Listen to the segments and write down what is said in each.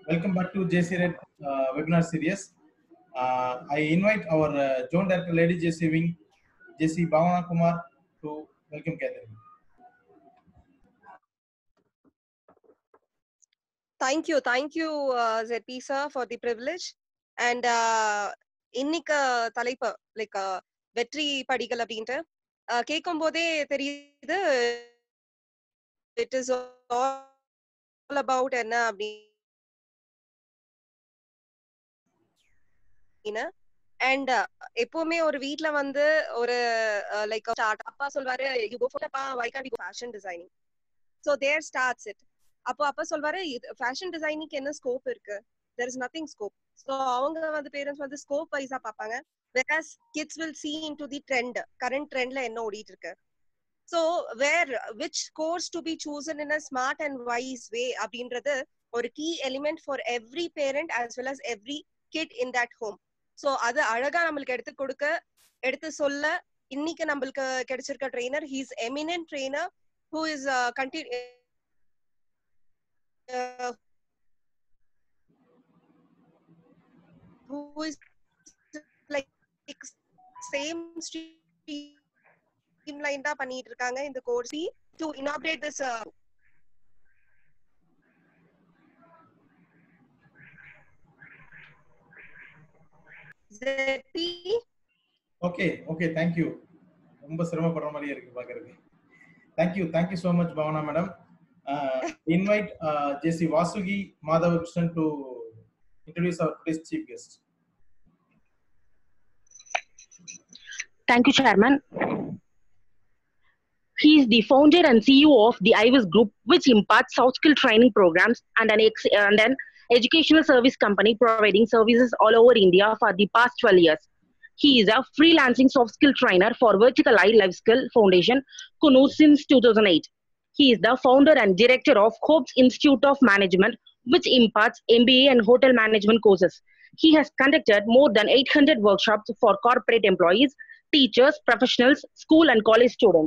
welcome back to JC Red uh, webinar series. Uh, I invite our uh, Joint Director, Lady JC Wing, JC Bhavana Kumar, to welcome gathering. Thank you, thank you, uh, ZP sir, for the privilege. And uh, இன்னைக்கு தலைப்பு like வெற்றி படிகள் அப்படின்ட்டு கேட்கும் போதே தெரியுது it is all about என்ன அப்படின்னு அண்ட் எப்பவுமே ஒரு வீட்ல வந்து ஒரு லைக் அப்பா சொல்வாரு you go for why can't you fashion designing so there starts it அப்போ அப்பா சொல்வாரு ஃபேஷன் டிசைனிங்க்கு என்ன ஸ்கோப் இருக்கு there is nothing scope so அவங்க வந்து பேரண்ட்ஸ் வந்து ஸ்கோப் வைஸா பார்ப்பாங்க whereas kids will see in to the trend current ட்ரெண்ட்ல என்ன ஓடிட்டு இருக்கு so where which course to be chosen in a smart and wise way அப்படின்றது ஒரு key element for every parent as well as every kid in that home so அது அழகா நம்மளுக்கு எடுத்து கொடுக்க எடுத்து சொல்ல இன்னைக்கு நம்மளுக்கு கிடைச்சிருக்க trainer he's eminent trainer who is continue who is like same streamline தான் பண்ணிட்டு இருக்காங்க இந்த course to inaugurate this uh, ZP okay okay thank you ரொம்ப சிரமப்படுற மாதிரியே இருக்கு பாக்குறதுக்கு thank you thank you so much Bhavana madam invite JC Vasuki Madhava Krishnan to introduce our today's chief guest. Thank you, Chairman. He is the founder and CEO of the IVIS Group, which imparts soft skill training programs and an, ex- and an educational service company providing services all over India for the past 12 years. He is a freelancing soft skill trainer for Vertical Eye Life Skill Foundation, Kunu, since 2008. He is the founder and director of Hope's Institute of Management, which imparts MBA and hotel management courses. He has conducted more than 800 workshops for corporate employees, teachers, professionals, school and college students.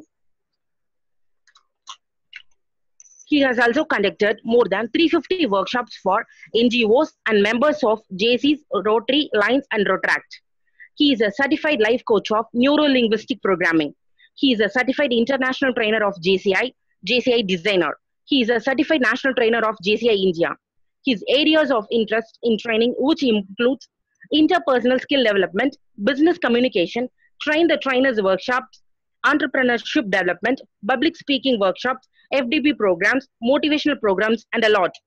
He has also conducted more than 350 workshops for NGOs and members of JC's Rotary, Lines and Rotaract. He is a certified life coach of neuro-linguistic programming. He is a certified international trainer of JCI, JCI designer. He is a certified national trainer of JCI India. His areas of interest in training, which includes interpersonal skill development, business communication, train the trainers workshops, entrepreneurship development, public speaking workshops, FDP programs, motivational programs, and a lot.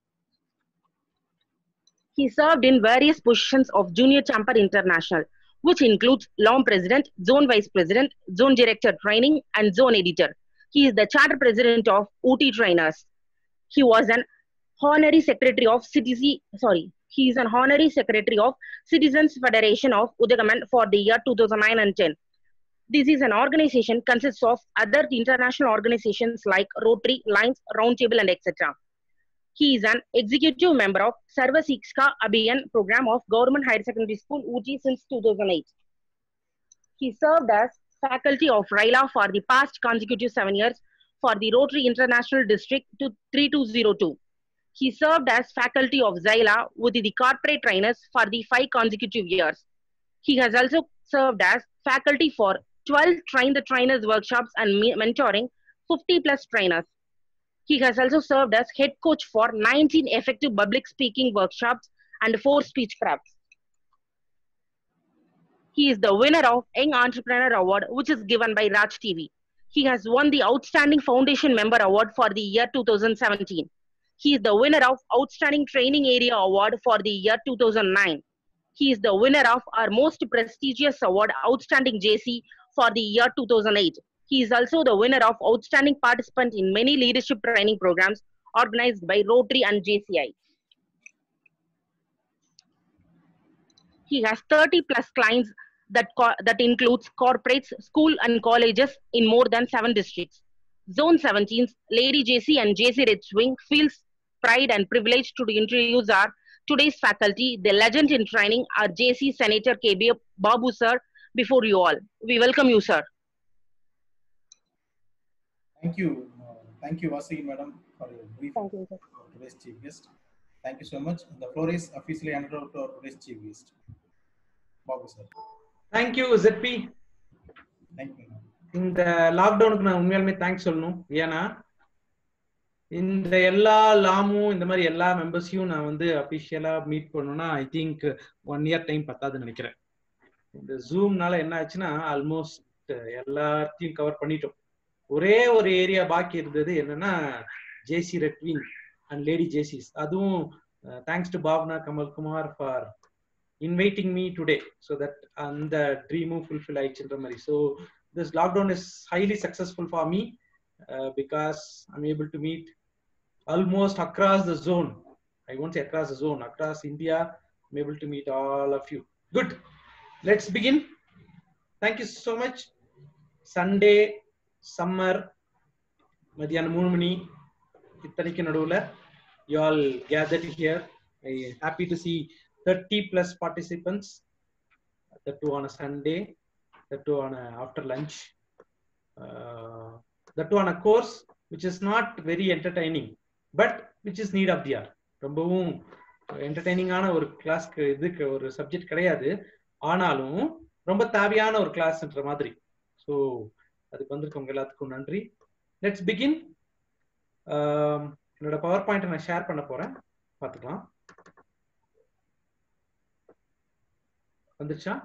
He served in various positions of Junior Champer International, which includes LOM President, Zone Vice President, Zone Director Training, and Zone Editor. He is the Charter President of UT Trainers. He was an honorary secretary of CTC, sorry, he is an honorary secretary of Citizens Federation of Udagaman for the year 2009 and 10. This is an organization consists of other international organizations like Rotary, Lines, Roundtable, and etc. He is an executive member of Sarva Sikska Abhiyan program of Government Higher Secondary School, UT since 2008. He served as faculty of RILA for the past consecutive seven years for the Rotary International District to 3202. He served as faculty of Xyla with the corporate trainers for the five consecutive years. He has also served as faculty for 12 train the trainers workshops and mentoring 50 plus trainers. He has also served as head coach for 19 effective public speaking workshops and four speech preps. He is the winner of Young Entrepreneur Award, which is given by Raj TV. He has won the Outstanding Foundation Member Award for the year 2017. He is the winner of Outstanding Training Area Award for the year 2009. He is the winner of our most prestigious award, Outstanding JC, for the year 2008. He is also the winner of Outstanding Participant in many leadership training programs organized by Rotary and JCI. He has 30 plus clients that, that includes corporates, school and colleges in more than seven districts. Zone 17's Lady JC and JC Red Swing feels pride and privilege to introduce our today's faculty, the legend in training, our JC Senator KB Babu sir, before you all. We welcome you, sir. Thank you. Uh, thank you, Vasagi madam, for your brief Thank you, sir. for today's chief guest. Thank you so much. The floor is officially handed over to our today's chief guest. Babu sir. Thank you ZP Thank you. ma'am. இந்த லாக்டவுனுக்கு நான் உண்மையாலுமே thanks சொல்லணும் ஏன்னா இந்த எல்லா லாமும் இந்த மாதிரி எல்லா மெம்பர்ஸையும் நான் வந்து அபிஷியலா மீட் பண்ணணும்னா I think one year time பத்தாதுன்னு நினைக்கிறேன் இந்த ஜூம்னால என்ன ஆச்சுன்னா ஆல்மோஸ்ட் எல்லாத்தையும் கவர் பண்ணிட்டோம் ஒரே ஒரு ஏரியா பாக்கி இருந்தது என்னன்னா ஜேசி ரெட்வின் அண்ட் லேடி ஜேசிஸ் அதுவும் thanks to Bhavna Kamalkumar for inviting me today so that அந்த ட்ரீமும் ஃபுல்ஃபில் ஆயிடுச்சுன்ற மாதிரி so this lockdown is highly successful for me because I'm able to meet almost across the zone I won't say across the zone across India I'm able to meet all of you good let's begin thank you so much Sunday summer மதியானம் மூணு மணி இத்தனைக்கு நடுவில் you all gathered here I happy to see thirty plus participants that too on a Sunday, that too on a after lunch, uh, that too on a course which is not very entertaining, but which is need of the hour. ரொம்பவும் என்டர்டைனிங்கான ஒரு கிளாஸ்க்கு இதுக்கு ஒரு subject கிடையாது ஆனாலும் ரொம்ப தேவையான ஒரு கிளாஸ்ன்ற மாதிரி ஸோ அதுக்கு வந்திருக்கவங்க எல்லாத்துக்கும் நன்றி லெட்ஸ் பிகின் என்னோட பவர் பாயிண்ட் நான் ஷேர் பண்ண போறேன் பார்த்துக்கலாம் வந்துருச்சா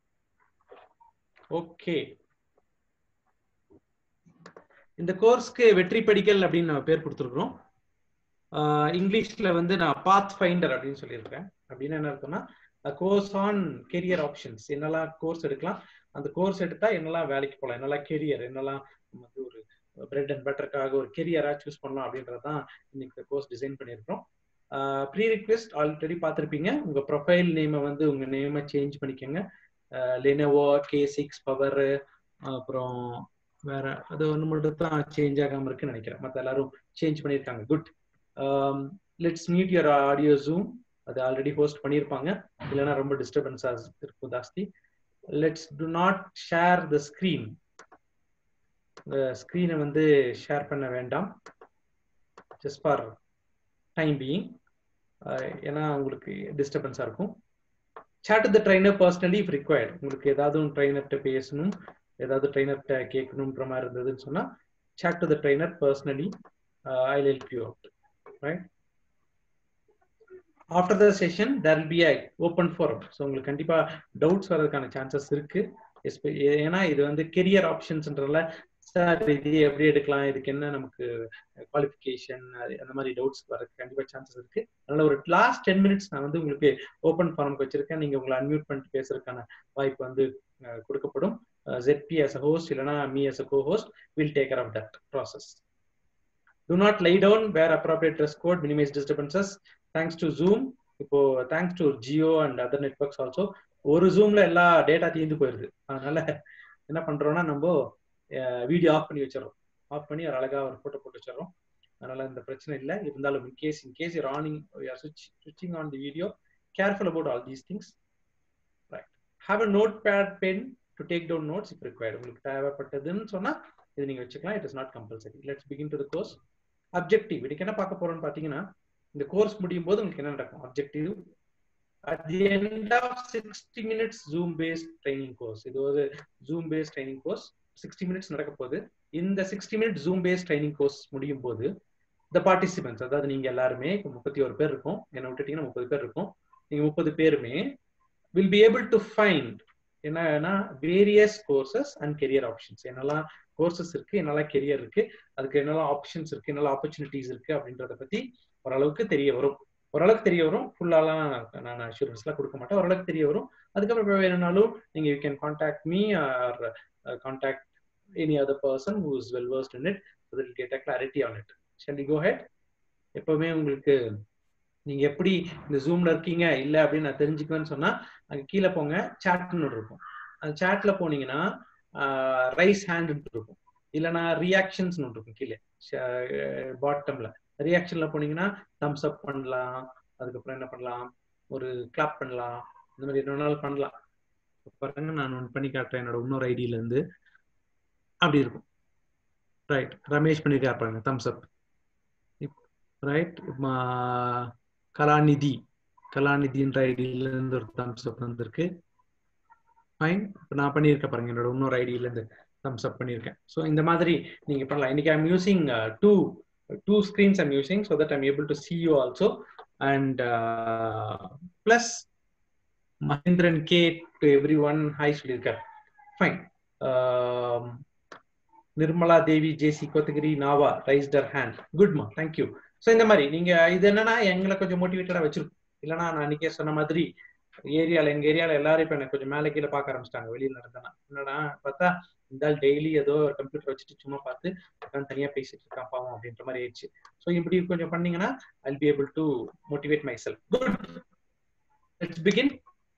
ஓகே இந்த கோர்ஸ்க்கு வெற்றி படிக்கல் அப்படின்னு நம்ம பேர் கொடுத்துருக்குறோம் இங்கிலீஷ்ல வந்து நான் பாத் ஃபைண்டர் அப்படின்னு சொல்லியிருக்கேன் அப்படின்னு என்ன இருக்குன்னா கோர்ஸ் ஆன் கெரியர் ஆப்ஷன்ஸ் என்னெல்லாம் கோர்ஸ் எடுக்கலாம் அந்த கோர்ஸ் எடுத்தா என்னெல்லாம் வேலைக்கு போகலாம் என்னெல்லாம் கெரியர் என்னெல்லாம் வந்து ஒரு பிரெட் அண்ட் பட்டருக்காக ஒரு கெரியரா சூஸ் பண்ணலாம் அப்படின்றதான் இன்னைக்கு இந்த கோர்ஸ் டிசைன் பண்ணியிருக்கோம் ப்ரீ ரிக்வெஸ்ட் ஆல்ரெடி பார்த்துருப்பீங்க உங்க ப்ரொஃபைல் நேமை வந்து உங்க நேமை சேஞ்ச் பண்ணிக்கோங்க லெனோவோ கே சிக்ஸ் பவர் அப்புறம் வேற அது ஒன்று மட்டும் தான் சேஞ்ச் ஆகாம இருக்குன்னு நினைக்கிறேன் மற்ற எல்லாரும் சேஞ்ச் பண்ணியிருக்காங்க good let's meet your audio Zoom அது ஆல்ரெடி ஹோஸ்ட் பண்ணியிருப்பாங்க இல்லைன்னா ரொம்ப டிஸ்டர்பன்ஸாக இருக்கும் ஜாஸ்தி let's to not share the screen இந்த ஸ்க்ரீனை வந்து ஷேர் பண்ண வேண்டாம் ஜஸ்ட் ஃபார் டைம் பீயிங் ஏன்னா உங்களுக்கு டிஸ்டர்பன்ஸாக இருக்கும் chat the trainer personally if required உங்களுக்கு ஏதாவது ட்ரைனர்கிட்ட பேசணும் ஏதாவது ட்ரைனர்கிட்ட கேட்கணுன்ற மாதிரி இருந்ததுன்னு சொன்னால் chat to the trainer personally I help you out right after the session there will be I open forum so உங்களுக்கு கண்டிப்பாக டவுட்ஸ் வர்றதுக்கான சான்சஸ் இருக்கு ஏன்னா இது வந்து கெரியர் ஆப்ஷன்ஸ்ன்றதுல சார் இது எப்படி எடுக்கலாம் இதுக்கு என்ன நமக்கு குவாலிஃபிகேஷன் அந்த மாதிரி டவுட்ஸ் வரதுக்கு கண்டிப்பாக சான்சஸ் இருக்கு அதனால ஒரு லாஸ்ட் டென் மினிட்ஸ் நான் வந்து உங்களுக்கு ஓப்பன் ஃபார்முக்கு வச்சிருக்கேன் நீங்க உங்களை அன்மியூட் பண்ணிட்டு பேசுறதுக்கான வாய்ப்பு வந்து கொடுக்கப்படும் ஜெட்பி அஸ் அ ஹோஸ்ட் இல்லைனா me as a co host will take care of that process to not lie down where appropriate dress code minimise disturbances thanks to Zoom இப்போ thanks to Jio and other networks also ஒரு ஜூம்ல எல்லா data தீர்ந்து போயிருது அதனால என்ன பண்றோம்னா நம்ம வீடியோ ஆஃப் பண்ணி வச்சிடறோம் ஆஃப் பண்ணி ஒரு அழகா ஒரு போட்டோ போட்டு வச்சிடறோம் அதனால இந்த பிரச்சனை இல்லை இருந்தாலும் in case in case your owning ஸ்விட்சிங் on the video careful about all these things right have a note pad pen to take down notes if required உங்களுக்கு தேவைப்பட்டதுன்னு சொன்னா இது நீங்க வச்சுக்கலாம் it is not compulsory let's begin to the course objective இதுக்கு என்ன பார்க்க போறோம்னு பாத்தீங்கன்னா இந்த கோர்ஸ் முடியும் போது உங்களுக்கு என்ன நடக்கும் objective at the end of sixty minutes Zoom based training course இது ஒரு Zoom based training course sixty minutes நடக்க போகுது இந்த sixty minute Zoom based training course முடியும் போது த பார்ட்டிசிபென்ட்ஸ் அதாவது நீங்க எல்லாருமே இப்போ முப்பத்தி ஒரு பேர் இருக்கும் என்ன விட்டுட்டீங்கன்னா முப்பது பேர் இருக்கும் நீங்க முப்பது பேருமே will be able to find என்னன்னா various courses and career options என்னெல்லாம் கோர்சஸ் இருக்கு என்னெல்லாம் கெரியர் இருக்கு அதுக்கு என்னெல்லாம் ஆப்ஷன்ஸ் இருக்கு என்னெல்லாம் ஆப்பர்ச்சுனிட்டிஸ் இருக்கு அப்படின்றத பத்தி ஓரளவுக்கு தெரிய வரும் ஓரளவுக்கு தெரிய வரும் ஃபுல்லாலாம் நான் அஷூரன்ஸ்லாம் கொடுக்க மாட்டேன் ஓரளவுக்கு தெரிய வரும் அதுக்கப்புறம் வேணும்னாலும் நீங்க you can contact me or contact any other person who is well versed in it so that get a clarity on it shall go head எப்பவுமே உங்களுக்கு நீங்க எப்படி இந்த ஜூம்ல இருக்கீங்க இல்ல அப்படின்னு நான் தெரிஞ்சுக்குவேன்னு சொன்னா அங்க கீழே போங்க சாட்னு இருக்கும் அந்த சாட்ல போனீங்கன்னா ரைஸ் ஹேண்ட் இருக்கும் இல்லைன்னா ரியாக்ஷன்ஸ் இருக்கும் கீழே பாட்டம்ல ரியாக்ஷன்ல போனீங்கன்னா தம்ஸ் அப் பண்ணலாம் அதுக்கப்புறம் என்ன பண்ணலாம் ஒரு கிளாப் பண்ணலாம் இந்த மாதிரி என்ன வேணாலும் பண்ணலாம் பாருங்க நான் ஒன்று பண்ணி காட்டுறேன் என்னோட இன்னொரு ஐடியில இருந்து அப்படி இருக்கும் ரைட் ரமேஷ் பண்ணிருக்காரு பாருங்க தம்ஸ் அப் ரைட் கலாநிதி கலாநிதின்ற ஐடியில இருந்து ஒரு தம்ஸ் அப் வந்திருக்கு ஃபைன் நான் பண்ணியிருக்கேன் பாருங்க என்னோட இன்னொரு ஐடியில இருந்து தம்ஸ் அப் பண்ணியிருக்கேன் ஸோ இந்த மாதிரி நீங்க பண்ணலாம் இன்னைக்கு I'm using two two screens I'm using so that I'm able to see you also and plus Mahendran K to every one hi சொல்லியிருக்கார் ஃபைன் நிர்மலா தேவி ஜேசி கோத்தகிரி நாவா raised hand good ma'am thank you so இந்த மாதிரி நீங்க இது என்னன்னா எங்களை கொஞ்சம் மோட்டிவேட்டடா வச்சிருக்கும் இல்லைன்னா நான் அன்னைக்கே சொன்ன மாதிரி ஏரியால எங்க ஏரியால எல்லாரும் இப்ப எனக்கு கொஞ்சம் மேலே கீழே பார்க்க ஆரம்பிச்சிட்டாங்க வெளியில நடந்தனா என்னடா பார்த்தா இந்த டெய்லி ஏதோ கம்ப்யூட்டர் வச்சுட்டு சும்மா பார்த்து உட்காந்து தனியா பேசிட்டு இருக்கான் பாவம் அப்படின்ற மாதிரி ஆயிடுச்சு ஸோ இப்படி கொஞ்சம் பண்ணீங்கன்னா I'll be able to motivate myself good let's begin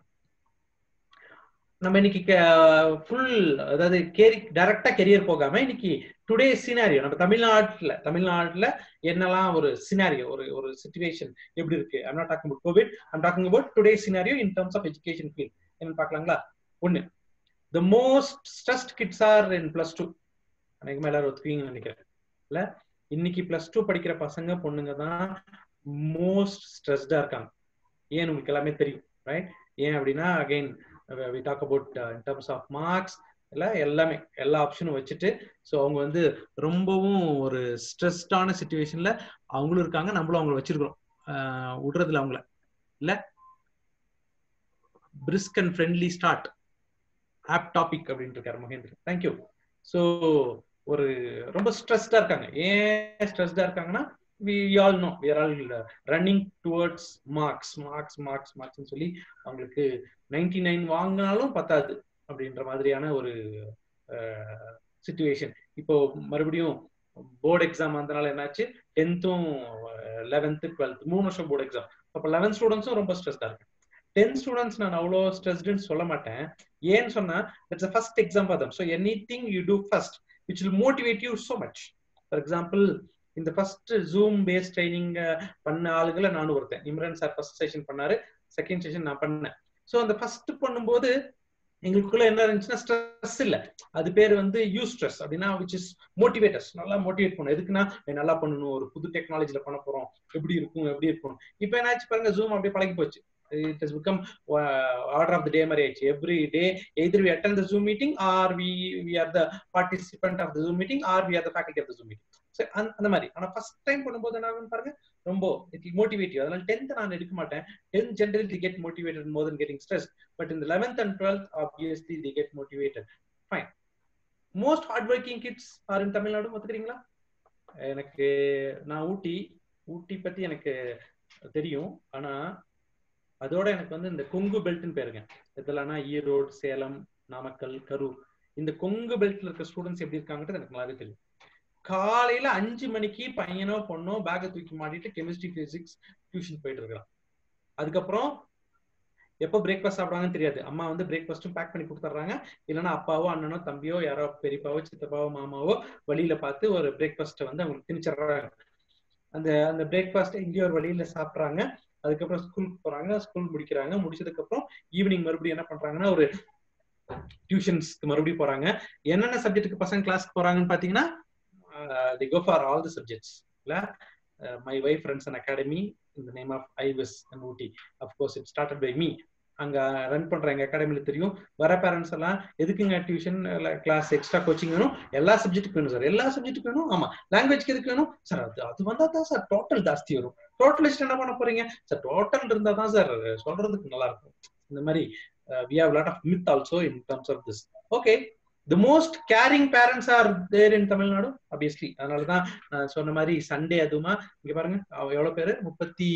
நம்ம இன்னைக்கு ஃபுல் அதாவது கேரி டைரக்டா கெரியர் போகாம இன்னைக்கு டுடே சினாரியோ நம்ம தமிழ்நாட்டுல தமிழ்நாட்டுல என்னெல்லாம் ஒரு சினாரியோ ஒரு ஒரு சுச்சுவேஷன் எப்படி இருக்கு I'm not talking about Covid I'm talking about today scenario in terms of education field என்னன்னு பாக்கலாங்களா ஒண்ணு the most stressed kids are in plus two அனைக்குமே எல்லாரும் ஒத்துக்குவீங்கன்னு நினைக்கிறேன் இல்ல இன்னைக்கு பிளஸ் டூ படிக்கிற பசங்க பொண்ணுங்க தான் மோஸ்ட் ஸ்ட்ரெஸ்டா இருக்காங்க ஏன் உங்களுக்கு எல்லாமே தெரியும் ரைட் ஏன் அப்படின்னா again we talk about in terms of marks இல்ல எல்லாமே எல்லா ஆப்ஷனும் வச்சுட்டு ஸோ அவங்க வந்து ரொம்பவும் ஒரு ஸ்ட்ரெஸ்டான சுச்சுவேஷன்ல அவங்களும் இருக்காங்க நம்மளும் அவங்கள வச்சிருக்கிறோம் விடுறதுல அவங்கள இல்ல brisk and friendly start of topic அப்படின்னு இருக்காரு மகேந்திரன் தேங்க்யூ ஸோ ஒரு ரொம்ப ஸ்ட்ரெஸ்டா இருக்காங்க ஏன் ஸ்ட்ரெஸ்டா இருக்காங்கன்னா we all know we are all running towards marks marks marks மார்க்ஸ்னு சொல்லி அவங்களுக்கு நைன்டி நைன் வாங்கினாலும் பத்தாது அப்படின்ற மாதிரியான ஒரு சுச்சுவேஷன் இப்போ மறுபடியும் போர்டு எக்ஸாம் வந்தனால என்னாச்சு டென்த்தும் லெவன்த்து டுவெல்த் மூணு வருஷம் போர்டு எக்ஸாம் அப்போ லெவன்த் ஸ்டூடெண்ட்ஸும் ரொம்ப ஸ்ட்ரெஸ்டா இருக்கு டென்த் ஸ்டூடெண்ட்ஸ் நான் அவ்வளோ ஸ்ட்ரெஸ்டுன்னு சொல்ல மாட்டேன் ஏன்னு சொன்னா it's first exam for them so anything you do first which will motivate you so much for example இந்த ஃபர்ஸ்ட் ஜூம் பேஸ் ட்ரைனிங் பண்ண ஆளுகளை நானும் ஒருத்தன் இம்ரான் சார் ஃபர்ஸ்ட் செஷன் பண்ணாரு செகண்ட் செஷன் நான் பண்ணேன் ஸோ அந்த ஃபர்ஸ்ட் பண்ணும்போது எங்களுக்குள்ள என்ன இருந்துச்சுன்னா ஸ்ட்ரெஸ் இல்ல அது பேர் வந்து யூ ஸ்ட்ரெஸ் அப்படின்னா விச் இஸ் மோட்டிவேட்டர்ஸ் நல்லா மோட்டிவேட் பண்ணும் எதுக்குன்னா நல்லா பண்ணணும் ஒரு புது டெக்னாலஜில பண்ண போறோம் எப்படி இருக்கும் எப்படி இருக்கும் இப்போ என்னாச்சு பாருங்க ஜூம் அப்படியே பழகி போச்சு it has become uh, order of the day மாதிரி ஆயிடுச்சு every day either we attend the zoom meeting or we we are the participant of the zoom meeting or we are the faculty of the zoom meeting so அந்த மாதிரி ஆனா first time பண்ணும்போது என்ன பாருங்க ரொம்ப it motivate you அதனால tenth நான் எடுக்க மாட்டேன் tenth generally they get motivated more than getting stress but இந்த eleventh and twelfth obviously they get motivated fine most hard working kids are in Tamil Nadu ஒத்துக்கிறீங்களா எனக்கு நான் ஊட்டி ஊட்டி பத்தி எனக்கு தெரியும் ஆனா அதோட எனக்கு வந்து இந்த கொங்கு பெல்ட்னு பேருங்க இதெல்லாம்னா ஈரோடு சேலம் நாமக்கல் கரூர் இந்த கொங்கு பெல்ட்ல இருக்க ஸ்டூடெண்ட்ஸ் எப்படி இருக்காங்கன்றது எனக்கு நல்லாவே தெரியும் காலையில அஞ்சு மணிக்கு பையனோ பொண்ணோ பேக்கை தூக்கி மாட்டிட்டு கெமிஸ்ட்ரி பிசிக்ஸ் டியூஷன் போயிட்டு இருக்கிறான் அதுக்கப்புறம் எப்போ பிரேக்ஃபாஸ்ட் சாப்பிடுவாங்கன்னு தெரியாது அம்மா வந்து பிரேக்ஃபாஸ்ட்டும் பேக் பண்ணி கொடுத்துட்றாங்க இல்லைன்னா அப்பாவோ அண்ணனோ தம்பியோ யாரோ பெரியப்பாவோ சித்தப்பாவோ மாமாவோ வழியில பார்த்து ஒரு பிரேக்ஃபாஸ்ட்டை வந்து அவங்களுக்கு திணிச்சிடுறாங்க அந்த அந்த பிரேக்ஃபாஸ்ட்டை இங்கேயோ ஒரு வழியில சாப்பிட்றாங்க அதுக்கப்புறம் ஸ்கூலுக்கு போறாங்க ஸ்கூல் முடிக்கிறாங்க முடிச்சதுக்கு அப்புறம் ஈவினிங் மறுபடியும் என்ன பண்றாங்கன்னா ஒரு டியூஷன்ஸ்க்கு மறுபடியும் போறாங்க என்னென்ன சப்ஜெக்ட்டுக்கு பசங்க கிளாஸ்க்கு போறாங்கன்னு பாத்தீங்கன்னா they go for all the subjects இல்ல my wife friends and academy இந்த நேம் ஆஃப் ஐவிஸ் and Ooty of course it started by me அங்க ரன் பண்ற எங்க அகாடமில தெரியும் வர பேரண்ட்ஸ் எல்லாம் எதுக்குங்க டியூஷன் கிளாஸ் எக்ஸ்ட்ரா கோச்சிங் வேணும் எல்லா சப்ஜெக்ட்டுக்கு வேணும் சார் எல்லா சப்ஜெக்ட்டுக்கு வேணும் ஆமா லாங்குவேஜ்க்கு எதுக்கு வேணும் சார் அது அது வந்தா தான் சார் டோட்டல் ஜாஸ்தி வரும் டோட்டல் என்ன பண்ண போறீங்க சார் டோட்டல் இருந்தா தான் சார் சொல்றதுக்கு நல்லா இருக்கும் இந்த மாதிரி we have lot of myth also in terms of this okay the most caring parents are there in Tamil Nadu obviously அதனாலதான் நான் சொன்ன மாதிரி சண்டே அதுமா இங்க பாருங்க எவ்வளவு பேரு முப்பத்தி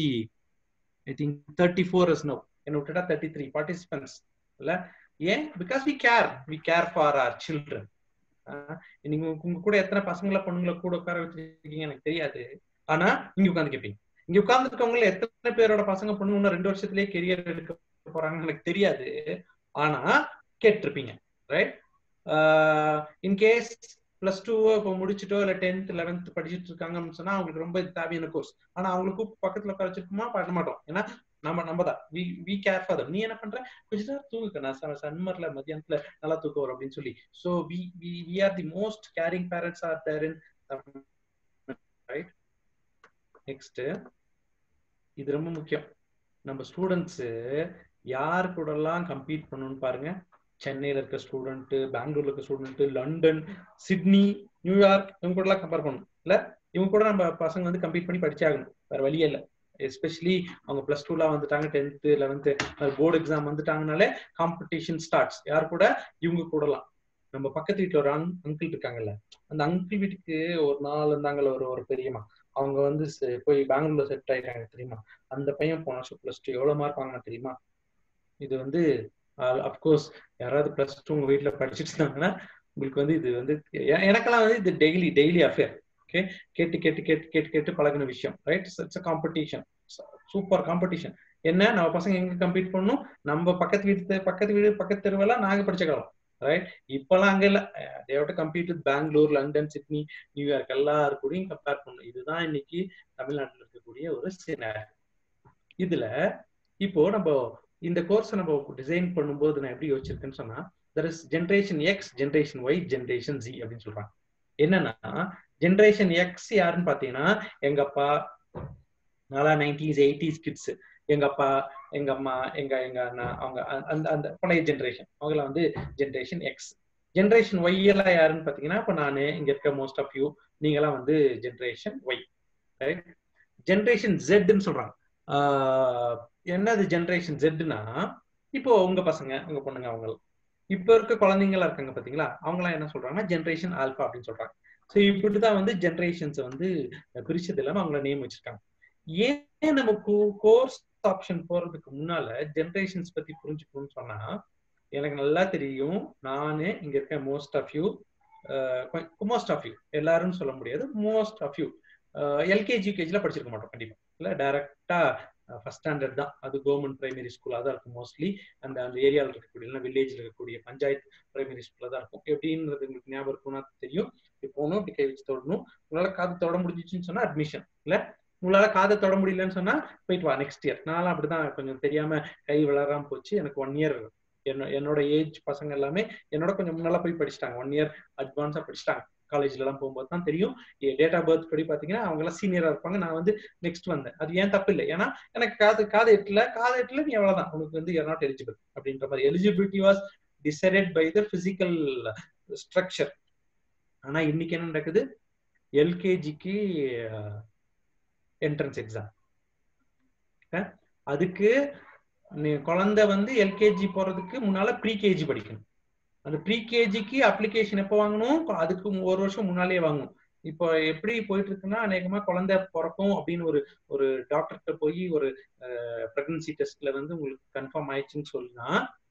I think thirty four is no என்ன விட்டுட்டா தேர்ட்டி த்ரீ பார்ட்டிசிபென்ட்ஸ் இல்ல ஏன் because we care we care for our children நீங்க உங்க கூட எத்தனை பசங்களை பொண்ணுங்களை கூட உட்கார வச்சிருக்கீங்க எனக்கு தெரியாது ஆனா இங்க உட்காந்து கேட்பீங்க இங்க உட்கார்ந்து இருக்கவங்கள எத்தனை பேரோட பசங்க பொண்ணு இன்னும் ரெண்டு வருஷத்துலயே கெரியர் எடுக்க போறாங்கன்னு எனக்கு தெரியாது ஆனா கேட்டிருப்பீங்க ரைட் இன்கேஸ் பிளஸ் டூ இப்போ முடிச்சுட்டோ இல்ல டென்த் லெவன்த் படிச்சுட்டு இருக்காங்கன்னு சொன்னா அவங்களுக்கு ரொம்ப தேவையான கோர்ஸ் ஆனா அவங்களுக்கு பக்கத்துல உட்கார வச்சிருக்குமா பண்ண மாட்டோம் ஏன்னா நம்ம நம்ம தான் வி வி கேர் ஃபார் நீ என்ன பண்ற கொஞ்ச நேரம் தூங்குக்க நான் சம்மர்ல மத்தியானத்துல நல்லா தூக்கம் வரும் அப்படின்னு சொல்லி so we we we are the most caring parents are there in right next இது ரொம்ப முக்கியம் நம்ம ஸ்டூடெண்ட்ஸ் யார் கூடலாம் கம்பீட் பண்ணணும்னு பாருங்க சென்னையில இருக்க ஸ்டூடெண்ட் பெங்களூர்ல இருக்க ஸ்டூடெண்ட் லண்டன் சிட்னி நியூயார்க் இவங்க கூட எல்லாம் கம்பேர் பண்ணணும் இல்ல இவங்க கூட நம்ம பசங்க வந்து கம்பீட் பண்ணி படிச்சாகணும் வேற வழியே இல்லை எஸ்பெஷலி அவங்க பிளஸ் டூலாம் வந்துட்டாங்க டென்த்து லெவன்த்து போர்டு எக்ஸாம் வந்துட்டாங்கனாலே காம்படிஷன் ஸ்டார்ட்ஸ் யார் கூட இவங்க கூடலாம் நம்ம பக்கத்து வீட்டுல ஒரு அங்கிள் இருக்காங்கல்ல அந்த அங்கிள் வீட்டுக்கு ஒரு நாள் இருந்தாங்கல்ல ஒரு ஒரு பெரியம்மா அவங்க வந்து போய் பெங்களூர்ல செட் ஆயிட்டாங்க தெரியுமா அந்த பையன் போன வருஷம் பிளஸ் டூ எவ்வளவு மார்க் வாங்கினா தெரியுமா இது வந்து அப்கோர்ஸ் யாராவது பிளஸ் டூ உங்க வீட்டுல படிச்சுட்டு இருந்தாங்கன்னா உங்களுக்கு வந்து இது வந்து எனக்கெல்லாம் வந்து இது டெய்லி டெய்லி அஃபேர் ஓகே கேட்டு கேட்டு கேட்டு கேட்டு கேட்டு பழகின விஷயம் right it's competition super competition என்ன நம்ம பசங்க எங்க கம்பீட் பண்ணணும் நம்ம பக்கத்து வீட்டு பக்கத்து வீடு பக்கத்து தெருவெல்லாம் நாங்க படிச்ச காலம் ரைட் இப்பெல்லாம் அங்க இல்ல தேவட்ட compete with Bangalore London Sydney New York எல்லாரும் கூடயும் கம்பேர் பண்ணணும் இதுதான் இன்னைக்கு தமிழ்நாட்டில் இருக்கக்கூடிய ஒரு சினாரி இதுல இப்போ நம்ம இந்த கோர்ஸ் நம்ம டிசைன் பண்ணும்போது நான் எப்படி யோசிச்சிருக்கேன்னு சொன்னா there is generation X generation Y generation Z அப்படின்னு சொல்றாங்க என்னன்னா ஜென்ரேஷன் எக்ஸ் யாருன்னு பாத்தீங்கன்னா எங்க அப்பா நல்லா நைன்டிஸ் எயிட்டிஸ் கிட்ஸ் எங்க அப்பா எங்க அம்மா எங்க எங்க அண்ணா அவங்க அந்த அந்த பழைய ஜென்ரேஷன் அவங்கள வந்து ஜென்ரேஷன் எக்ஸ் ஜென்ரேஷன் ஒய் எல்லாம் யாருன்னு பாத்தீங்கன்னா இப்ப நானு இங்க இருக்க மோஸ்ட் ஆஃப் யூ நீங்களாம் வந்து ஜென்ரேஷன் ஒய் ரைட் ஜென்ரேஷன் ஜெட்னு சொல்றாங்க என்னது ஜென்ரேஷன் ஜெட்னா இப்போ உங்க பசங்க உங்க பொண்ணுங்க அவங்க இப்ப இருக்க குழந்தைங்களா இருக்காங்க பாத்தீங்களா அவங்களாம் என்ன சொல்றாங்கன்னா ஜென்ரேஷன் ஆல்பா அப்படின்னு சொல்றாங்க ஸோ இப்படிதான் வந்து ஜென்ரேஷன்ஸ் வந்து பிரிச்சது இல்லாம அவங்கள நேம் வச்சிருக்காங்க ஏன் நம்ம கோர்ஸ் ஆப்ஷன் போறதுக்கு முன்னால ஜென்ரேஷன்ஸ் பத்தி புரிஞ்சுக்கணும்னு சொன்னா எனக்கு நல்லா தெரியும் நானு இங்க இருக்க most of you most of you எல்லாரும் சொல்ல முடியாது மோஸ்ட் ஆஃப் யூ எல்கேஜி யூகேஜில படிச்சிருக்க மாட்டோம் கண்டிப்பா இல்ல டைரக்டா ஃபர்ஸ்ட் ஸ்டாண்டர்ட் தான் அது கவர்மெண்ட் பிரைமரி ஸ்கூலாக தான் இருக்கும் மோஸ்ட்லி அந்த அந்த ஏரியாவில் இருக்கக்கூடிய இல்லை வில்லேஜில் இருக்கக்கூடிய பஞ்சாயத்து பிரைமரி ஸ்கூலில் தான் இருக்கும் எப்படின்றது உங்களுக்கு ஞாபகம் இருக்கும்னா தெரியும் இப்படி போகணும் இப்படி கை வச்சு தொடணும் உங்களால் காது தொட முடிஞ்சிச்சுன்னு சொன்னா அட்மிஷன் இல்லை உங்களால காதை தொட முடியலன்னு சொன்னா போயிட்டு வா நெக்ஸ்ட் இயர் நானும் அப்படிதான் கொஞ்சம் தெரியாம கை வளராம போச்சு எனக்கு ஒன் இயர் என்ன என்னோட ஏஜ் பசங்க எல்லாமே என்னோட கொஞ்சம் முன்னால போய் படிச்சிட்டாங்க ஒன் இயர் அட்வான்ஸா படிச்சிட்டாங்க காலேஜ்ல எல்லாம் போகும்போது தான் தெரியும் டேட் ஆஃப் பர்த் படி பாத்தீங்கன்னா அவங்க எல்லாம் சீனியரா இருப்பாங்க நான் வந்து நெக்ஸ்ட் வந்தேன் அது ஏன் தப்பு இல்லை ஏன்னா எனக்கு காது காது எட்டுல காது எட்டுல நீ எவ்வளவுதான் உனக்கு வந்து யூர் நாட் எலிஜிபிள் அப்படின்ற மாதிரி eligibility was decided by the physical structure ஆனா இன்னைக்கு என்ன நடக்குது எல்கேஜிக்கு என்ட்ரன்ஸ் எக்ஸாம் அதுக்கு குழந்தை வந்து எல்கேஜி போறதுக்கு முன்னால ப்ரீ கேஜி படிக்கணும் அந்த ப்ரீ கேஜிக்கு அப்ளிகேஷன் எப்போ வாங்கணும் அதுக்கு ஒரு வருஷம் முன்னாலே வாங்கணும் இப்போ எப்படி போயிட்டு இருக்குன்னா அநேகமா குழந்தை பிறக்கும் அப்படின்னு ஒரு ஒரு டாக்டர்கிட்ட போய் ஒரு பிரெக்னன்சி டெஸ்ட்ல வந்து உங்களுக்கு கன்ஃபார்ம் ஆயிடுச்சுன்னு சொல்லினா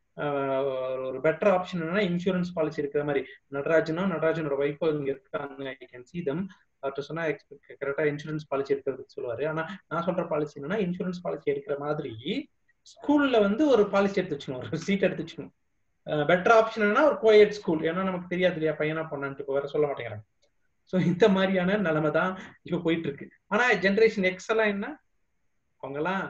ஒரு பெட்டர் ஆப்ஷன் என்னன்னா இன்சூரன்ஸ் பாலிசி இருக்கிற மாதிரி நடராஜனா நடராஜனோட ஒய்ஃப் இங்க இருக்காங்க ஐ கேன் சி தம் அவர்கிட்ட சொன்னா கரெக்டா இன்சூரன்ஸ் பாலிசி எடுக்கிறதுக்கு சொல்லுவாரு ஆனா நான் சொல்ற பாலிசி என்னன்னா இன்சூரன்ஸ் பாலிசி எடுக்கிற மாதிரி ஸ்கூல்ல வந்து ஒரு பாலிசி எடுத்து வச்சுக்கணும் ஒரு சீட் எடுத்து வச்சுக்கணும் பெட்டர் ஆப்ஷன் என்னன்னா ஒரு கோயட் ஸ்கூல் ஏன்னா நமக்கு தெரியாது இல்லையா பையனா பொண்ணான்ட்டு இப்போ வேற சொல்ல மாட்டேங்கிறாங்க ஸோ இந்த மாதிரியான நிலைமை தான் இப்போ போயிட்டு இருக்கு ஆனா ஜென்ரேஷன் எக்ஸ் எல்லாம் என்ன அவங்கெல்லாம்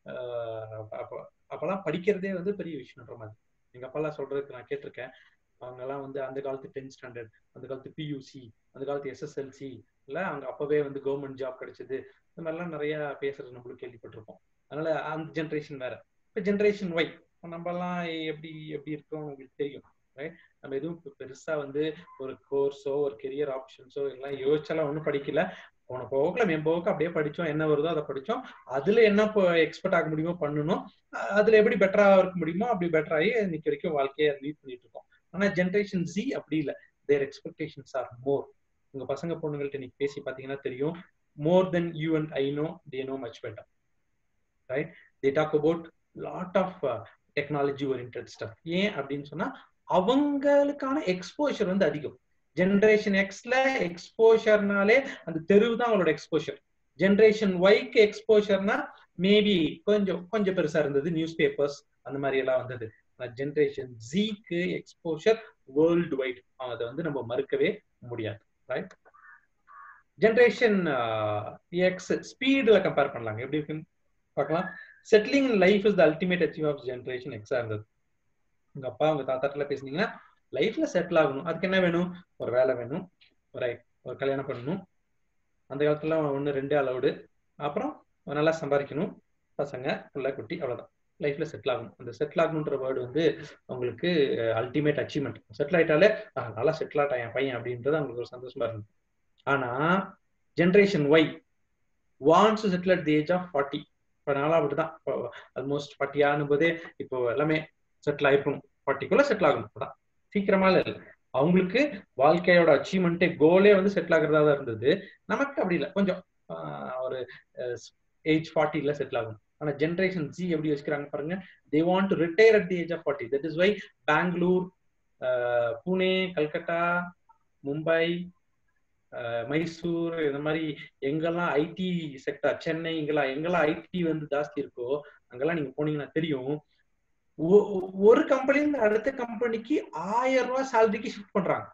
அப்பெல்லாம் படிக்கிறதே வந்து பெரிய விஷயம்ன்ற மாதிரி எங்க அப்பெல்லாம் சொல்றதுக்கு நான் கேட்டிருக்கேன் அவங்க எல்லாம் வந்து அந்த காலத்து டென்த் ஸ்டாண்டர்ட் அந்த காலத்து பியூசி அந்த காலத்து எஸ்எஸ்எல்சி இல்ல அங்க அப்பவே வந்து கவர்மெண்ட் ஜாப் கிடைச்சது இந்த மாதிரிலாம் நிறைய பேசுறது நம்மளும் கேள்விப்பட்டிருக்கோம் அதனால அந்த ஜென்ரேஷன் வேற இப்ப ஜென்ரேஷன் ஒய் நம்ம எல்லாம் எப்படி எப்படி இருக்கோம் உங்களுக்கு தெரியும் ரைட் நம்ம எதுவும் பெருசா வந்து ஒரு கோர்ஸோ ஒரு கெரியர் ஆப்ஷன்ஸோ எல்லாம் யோசிச்சாலும் ஒன்றும் படிக்கல போன போக்கில் மேம்போக்கு அப்படியே படிச்சோம் என்ன வருதோ அதை படிச்சோம் அதுல என்ன எக்ஸ்பர்ட் ஆக முடியுமோ பண்ணணும் அதுல எப்படி பெட்டரா இருக்க முடியுமோ அப்படி பெட்டர் ஆகி இன்னைக்கு வரைக்கும் வாழ்க்கையை லீட் பண்ணிட்டு இருக்கோம் ஆனா ஜென்ரேஷன் ஜி அப்படி இல்லை தேர் எக்ஸ்பெக்டேஷன்ஸ் ஆர் மோர் உங்க பசங்க பொண்ணுங்கள்ட்ட நீங்க பேசி பாத்தீங்கன்னா தெரியும் more than you and I know they know much better right they talk about lot of technology orient stuff ஏன் அப்படின்னு சொன்னா அவங்களுக்கான எக்ஸ்போஷர் வந்து அதிகம் ஜென்ரேஷன் எக்ஸ்ல எக்ஸ்போஷர்னாலே அந்த தெருவு தான் அவங்களோட எக்ஸ்போஷர் ஜென்ரேஷன் ஒய்க்கு எக்ஸ்போஷர்னா மேபி கொஞ்சம் கொஞ்சம் பெருசா இருந்தது நியூஸ் பேப்பர்ஸ் அந்த மாதிரி எல்லாம் வந்தது ஜென்ரேஷன் ஜிக்கு எக்ஸ்போஷர் வேர்ல்டு வைட் அதை வந்து நம்ம மறுக்கவே முடியாது ரைட் ஜென்ரேஷன் எக்ஸ் ஸ்பீட்ல கம்பேர் பண்ணலாங்க எப்படி இருக்குன்னு பார்க்கலாம் settling life is the ultimate achieve of generation எக்ஸா இருந்தது உங்க அப்பா உங்க தாத்தாட்டில் பேசுனீங்கன்னா லைஃப்ல செட்டில் ஆகணும் அதுக்கு என்ன வேணும் ஒரு வேலை வேணும் ஒரு ஒரு கல்யாணம் பண்ணணும் அந்த காலத்துல ஒன்று ரெண்டு அலவுடு அப்புறம் நல்லா சம்பாதிக்கணும் பசங்க புள்ள குட்டி அவ்வளவுதான் லைஃப்ல செட்டில் ஆகணும் அந்த செட்டில் ஆகணுன்ற வேர்டு வந்து அவங்களுக்கு அல்டிமேட் அச்சீவ்மெண்ட் செட்டில் ஆயிட்டாலே "ஆ, நல்லா செட்டில் ஆட்டா என் பையன் அப்படின்றது அவங்களுக்கு ஒரு சந்தோஷமா இருக்கு ஆனா generation Y wants settle at the age of forty இப்போ நானும் அப்படிதான் ஆல்மோஸ்ட் ஃபார்ட்டி ஆனும் போதே இப்போ எல்லாமே செட்டில் ஆயிருக்கணும் ஃபார்ட்டிக்குள்ள செட்டில் ஆகணும் அதான் சீக்கிரமா இல்லை அவங்களுக்கு வாழ்க்கையோட அச்சீவ்மெண்ட்டே கோலே வந்து செட்டில் ஆகுறதா தான் இருந்தது நமக்கு அப்படி இல்லை கொஞ்சம் ஆஹ், ஒரு ஏஜ் ஃபார்ட்டில செட்டில் ஆகணும் ஆனா ஜென்ரேஷன் ஜி எப்படி வச்சுக்கிறாங்க பாருங்க they want to retire at the age of forty that is why Bangalore Pune Calcutta Mumbai ah, Mysore இந்த மாதிரி எங்கெல்லாம் ஐடி செக்டர் சென்னை இங்கெல்லாம் எங்கெல்லாம் ஐடி வந்து ஜாஸ்தி இருக்கோ அங்கெல்லாம் நீங்க போனீங்கன்னா தெரியும் ஒ- ஒ- ஒரு கம்பெனில அடுத்த கம்பெனிக்கு ஆயிரம் ரூபாய் சேலரிக்கு ஷிஃப்ட் பண்றாங்க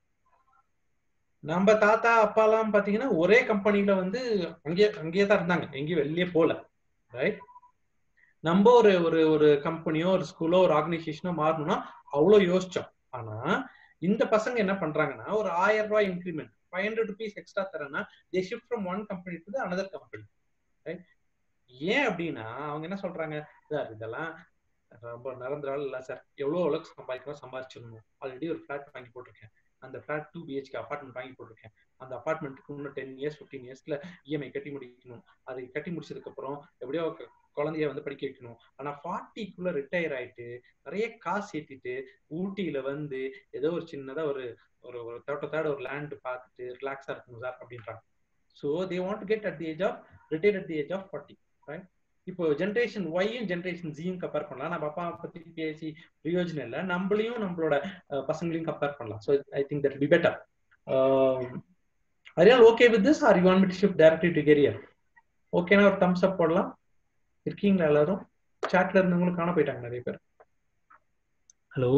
நம்ம தாத்தா அப்பா எல்லாம் பாத்தீங்கன்னா ஒரே கம்பெனில வந்து அங்கேயே அங்கேயே தான் இருந்தாங்க எங்கேயும் வெளியே போல ரைட் நம்ம ஒரு ஒரு ஒரு கம்பெனியோ ஒரு ஸ்கூலோ ஒரு ஆர்கனைசேஷனோ மாறணும்னா அவ்வளவு யோசிச்சோம் ஆனா இந்த பசங்க என்ன பண்றாங்கன்னா ஒரு ஆயிரம் ரூபாய் increment five hundred rupees extra தரேன்னா they shift from one company to another company right ஏன் அப்படின்னா அவங்க என்ன சொல்றாங்க சார் இதெல்லாம் ரொம்ப நிரந்தரம் இல்லை சார் எவ்வளோ அளவுக்கு சம்பாதிக்கிறோம் சம்பாதிச்சிடணும் ஆல்ரெடி ஒரு ஃபிளாட் வாங்கி போட்டிருக்கேன் அந்த ஃபிளாட் டூ பிஹெச்கே அப்பார்ட்மெண்ட் வாங்கி போட்டிருக்கேன் அந்த அப்பார்ட்மெண்ட்டுக்கு இன்னும் டென் இயர்ஸ் ஃபிஃப்டீன் இயர்ஸ்ல இஎம்ஐ கட்டி முடிக்கணும் அதை கட்டி முடிச்சதுக்கு அப்புறம் எப்படியோ க- குழந்தைய வந்து படிக்க வைக்கணும் ஆனா ஃபார்ட்டிக்குள்ள ரிட்டையர் ஆயிட்டு நிறைய காசு ஏத்திட்டு ஊட்டியில வந்து ஏதோ ஒரு சின்னதா ஒரு ஒரு ஒரு தோட்டத்தோட ஒரு லேண்ட் பார்த்துட்டு ரிலாக்ஸா இருக்கணும் சார் அப்படின்றாங்க so they want get at the age of retire at the age of forty right இப்போ ஜென்ரேஷன் ஒய்யும் ஜென்ரேஷன் ஜியும் கம்பேர் பண்ணலாம் நம்ம அப்பா பத்தி பேசி பிரயோஜனம் இல்லை நம்மளையும் நம்மளோட அஹ், பசங்களையும் கம்பேர் பண்ணலாம் so I think that be better அரியால் okay with this are you want to shift directly to career ஓகேனா ஒரு தம்ஸ் அப் போடலாம் இருக்கீங்களா எல்லாரும் சாட்ல இருந்தவங்களும் காண போயிட்டாங்க நிறைய பேர் ஹலோ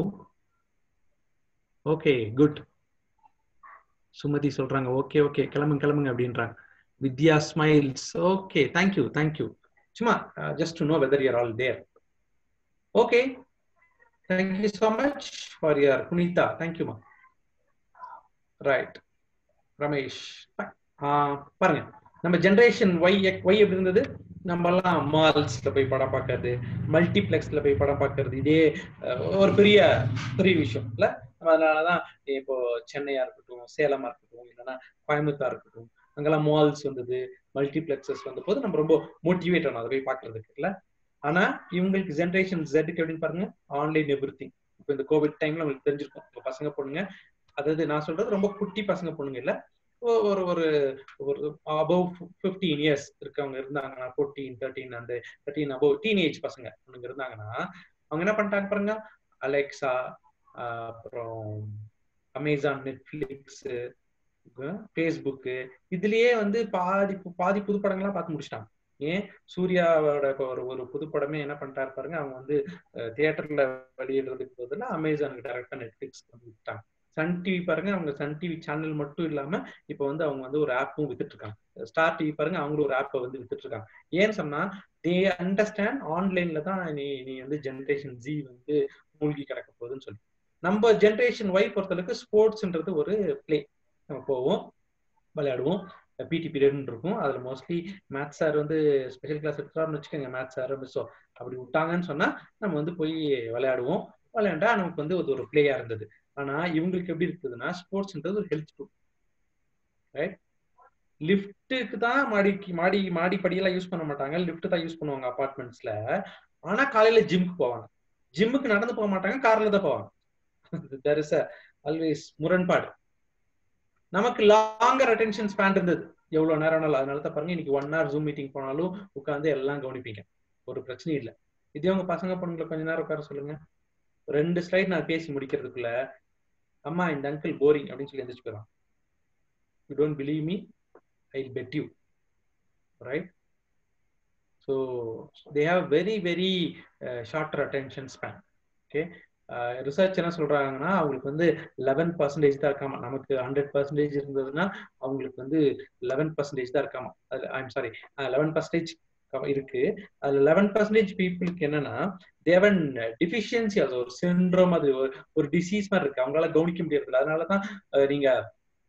ஓகே குட் சுமதி சொல்றாங்க ஓகே ஓகே கிளம்புங்க கிளம்புங்க அப்படின்றாங்க Vidya smiles okay thank you thank you சும்மா just to know whether your all there okay thank you so much for your Punitha தேங்க்யூமா ரைட் ரமேஷ் ஆஹ் பாருங்க நம்ம ஜென்ரேஷன் ஒய் ஒய் எப்படி இருந்தது நம்ம எல்லாம் மால்ஸ்ல போய் படம் பார்க்கறது மல்டிப்ளெக்ஸ்ல போய் படம் பார்க்கறது இதே அஹ், ஒரு பெரிய பெரிய விஷயம் இல்ல நம்ம அதனாலதான் இப்போ சென்னையா இருக்கட்டும் சேலமா இருக்கட்டும் இல்லைன்னா கோயம்புத்தூரா இருக்கட்டும் அங்கெல்லாம் மால்ஸ் வந்தது மல்டிப்ளெக்ஸஸ் வந்த போது நம்ம ரொம்ப மோட்டிவேட் ஆனோம் அதை போய் பார்க்கறதுக்கு இல்ல ஆனா இவங்களுக்கு ஜென்ரேஷன் ஜெட்டுக்கு எப்படின்னு பாருங்க ஆன்லைன் எவ்ரி திங் இப்போ இந்த கோவிட் டைம்ல உங்களுக்கு தெரிஞ்சிருக்கும் உங்க பசங்க பொண்ணுங்க அதாவது நான் சொல்றது ரொம்ப குட்டி பசங்க பொண்ணுங்க இல்ல ஒ- ஒரு ஒரு ஒரு அபவ் ஃபிஃப்டீன் இயர்ஸ் இருக்கவங்க இருந்தாங்கன்னா ஃபோர்டீன் தேர்ட்டீன் அந்த தேர்ட்டீன் அபவ் டீனேஜ் பசங்க பொண்ணுங்க இருந்தாங்கன்னா அவங்க என்ன பண்ணிட்டாங்க பாருங்க அலெக்சா அப்புறம் அமேசான் நெட்ஃபிளிக்ஸ் ஃபேஸ்புக்கு இதுலயே வந்து பாதி பாதி புது படங்கள்லாம் பார்த்து முடிச்சிட்டாங்க ஏன் சூர்யாவோட இப்ப ஒரு ஒரு புது படமே என்ன பண்ணிட்டாரு பாருங்க அவங்க வந்து தியேட்டர்ல வெளியிடுறதுக்கு பதிலா அமேசானுக்கு டைரக்டா நெட்ஃபிளிக்ஸ் வந்து விட்டாங்க சன் டிவி பாருங்க அவங்க சன் டிவி சேனல் மட்டும் இல்லாம இப்ப வந்து அவங்க வந்து ஒரு ஆப்பும் வித்துட்டு இருக்காங்க ஸ்டார் டிவி பாருங்க அவங்களும் ஒரு ஆப்பை வந்து வித்துட்டு இருக்காங்க ஏன்னு சொன்னா தே அண்டர்ஸ்டாண்ட் ஆன்லைன்ல தான் நீ நீ வந்து ஜென்ரேஷன் ஜி வந்து மூழ்கி கிடக்க போகுதுன்னு சொல்லி நம்ம ஜென்ரேஷன் ஒய் பொறுத்தளவுக்கு ஸ்போர்ட்ஸ்ன்றது ஒரு பிளே நம்ம போவோம் விளையாடுவோம் பிடி பீரியட்னு இருக்கும் அதுல மோஸ்ட்லி மேத்ஸ் சார் வந்து ஸ்பெஷல் கிளாஸ் எடுத்தாருன்னு வச்சுக்கோங்க மேத்ஸ் சார் மிஸ்ஸோ அப்படி விட்டாங்கன்னு சொன்னா நம்ம வந்து போய் விளையாடுவோம் விளையாண்டா நமக்கு வந்து அது ஒரு பிளேயா இருந்தது ஆனா இவங்களுக்கு எப்படி இருக்குதுன்னா ஸ்போர்ட்ஸ்ன்றது ஒரு ஹெல்த் டூல் ரைட் லிஃப்ட்டுக்கு தான் மாடிக்கு மாடி மாடி படியெல்லாம் யூஸ் பண்ண மாட்டாங்க லிஃப்ட் தான் யூஸ் பண்ணுவாங்க அபார்ட்மெண்ட்ஸ்ல ஆனா காலையில ஜிம்க்கு போவாங்க ஜிம்முக்கு நடந்து போக மாட்டாங்க கார்ல தான் போவாங்க தெர் இஸ் ஆல்வேஸ் முரண்பாடு நமக்கு லாங்கர் அட்டென்ஷன் ஸ்பேன் இருந்தது எவ்வளவு நேரம் ஆனாலும் அதனால தான் பாருங்க இன்னைக்கு ஒன் ஹவர் ஜூம் மீட்டிங் போனாலும் உட்காந்து எல்லாம் கவனிப்பீங்க ஒரு பிரச்சனையும் இல்லை இதே உங்க பசங்க பொண்ணுங்களை கொஞ்ச நேரம் உட்கார சொல்லுங்க ரெண்டு ஸ்லைட் நான் பேசி முடிக்கிறதுக்குள்ள அம்மா இந்த அங்கிள் போரிங் அப்படின்னு சொல்லி எந்திரிச்சு போயிடலாம் you don't believe me I bet you right so they have very very shorter attention span okay research என்ன சொல்றாங்கன்னா அவங்களுக்கு வந்து லெவன் பர்சன்டேஜ் தான் இருக்காம நமக்கு ஹண்ட்ரட் பர்சன்டேஜ் இருந்ததுன்னா அவங்களுக்கு வந்து லெவன் பர்சன்டேஜ் தான் இருக்காம அது ஐம் சாரி லெவன் பர்சன்டேஜ் இருக்கு அதுல லெவன் பர்சன்டேஜ் பீப்புளுக்கு என்னன்னா தேவன் டிஃபிஷியன்சி அது ஒரு சிண்ட்ரோம் அது ஒரு டிசீஸ் மாதிரி இருக்கு அவங்களால கவனிக்க முடியறது இல்லை அதனாலதான் நீங்க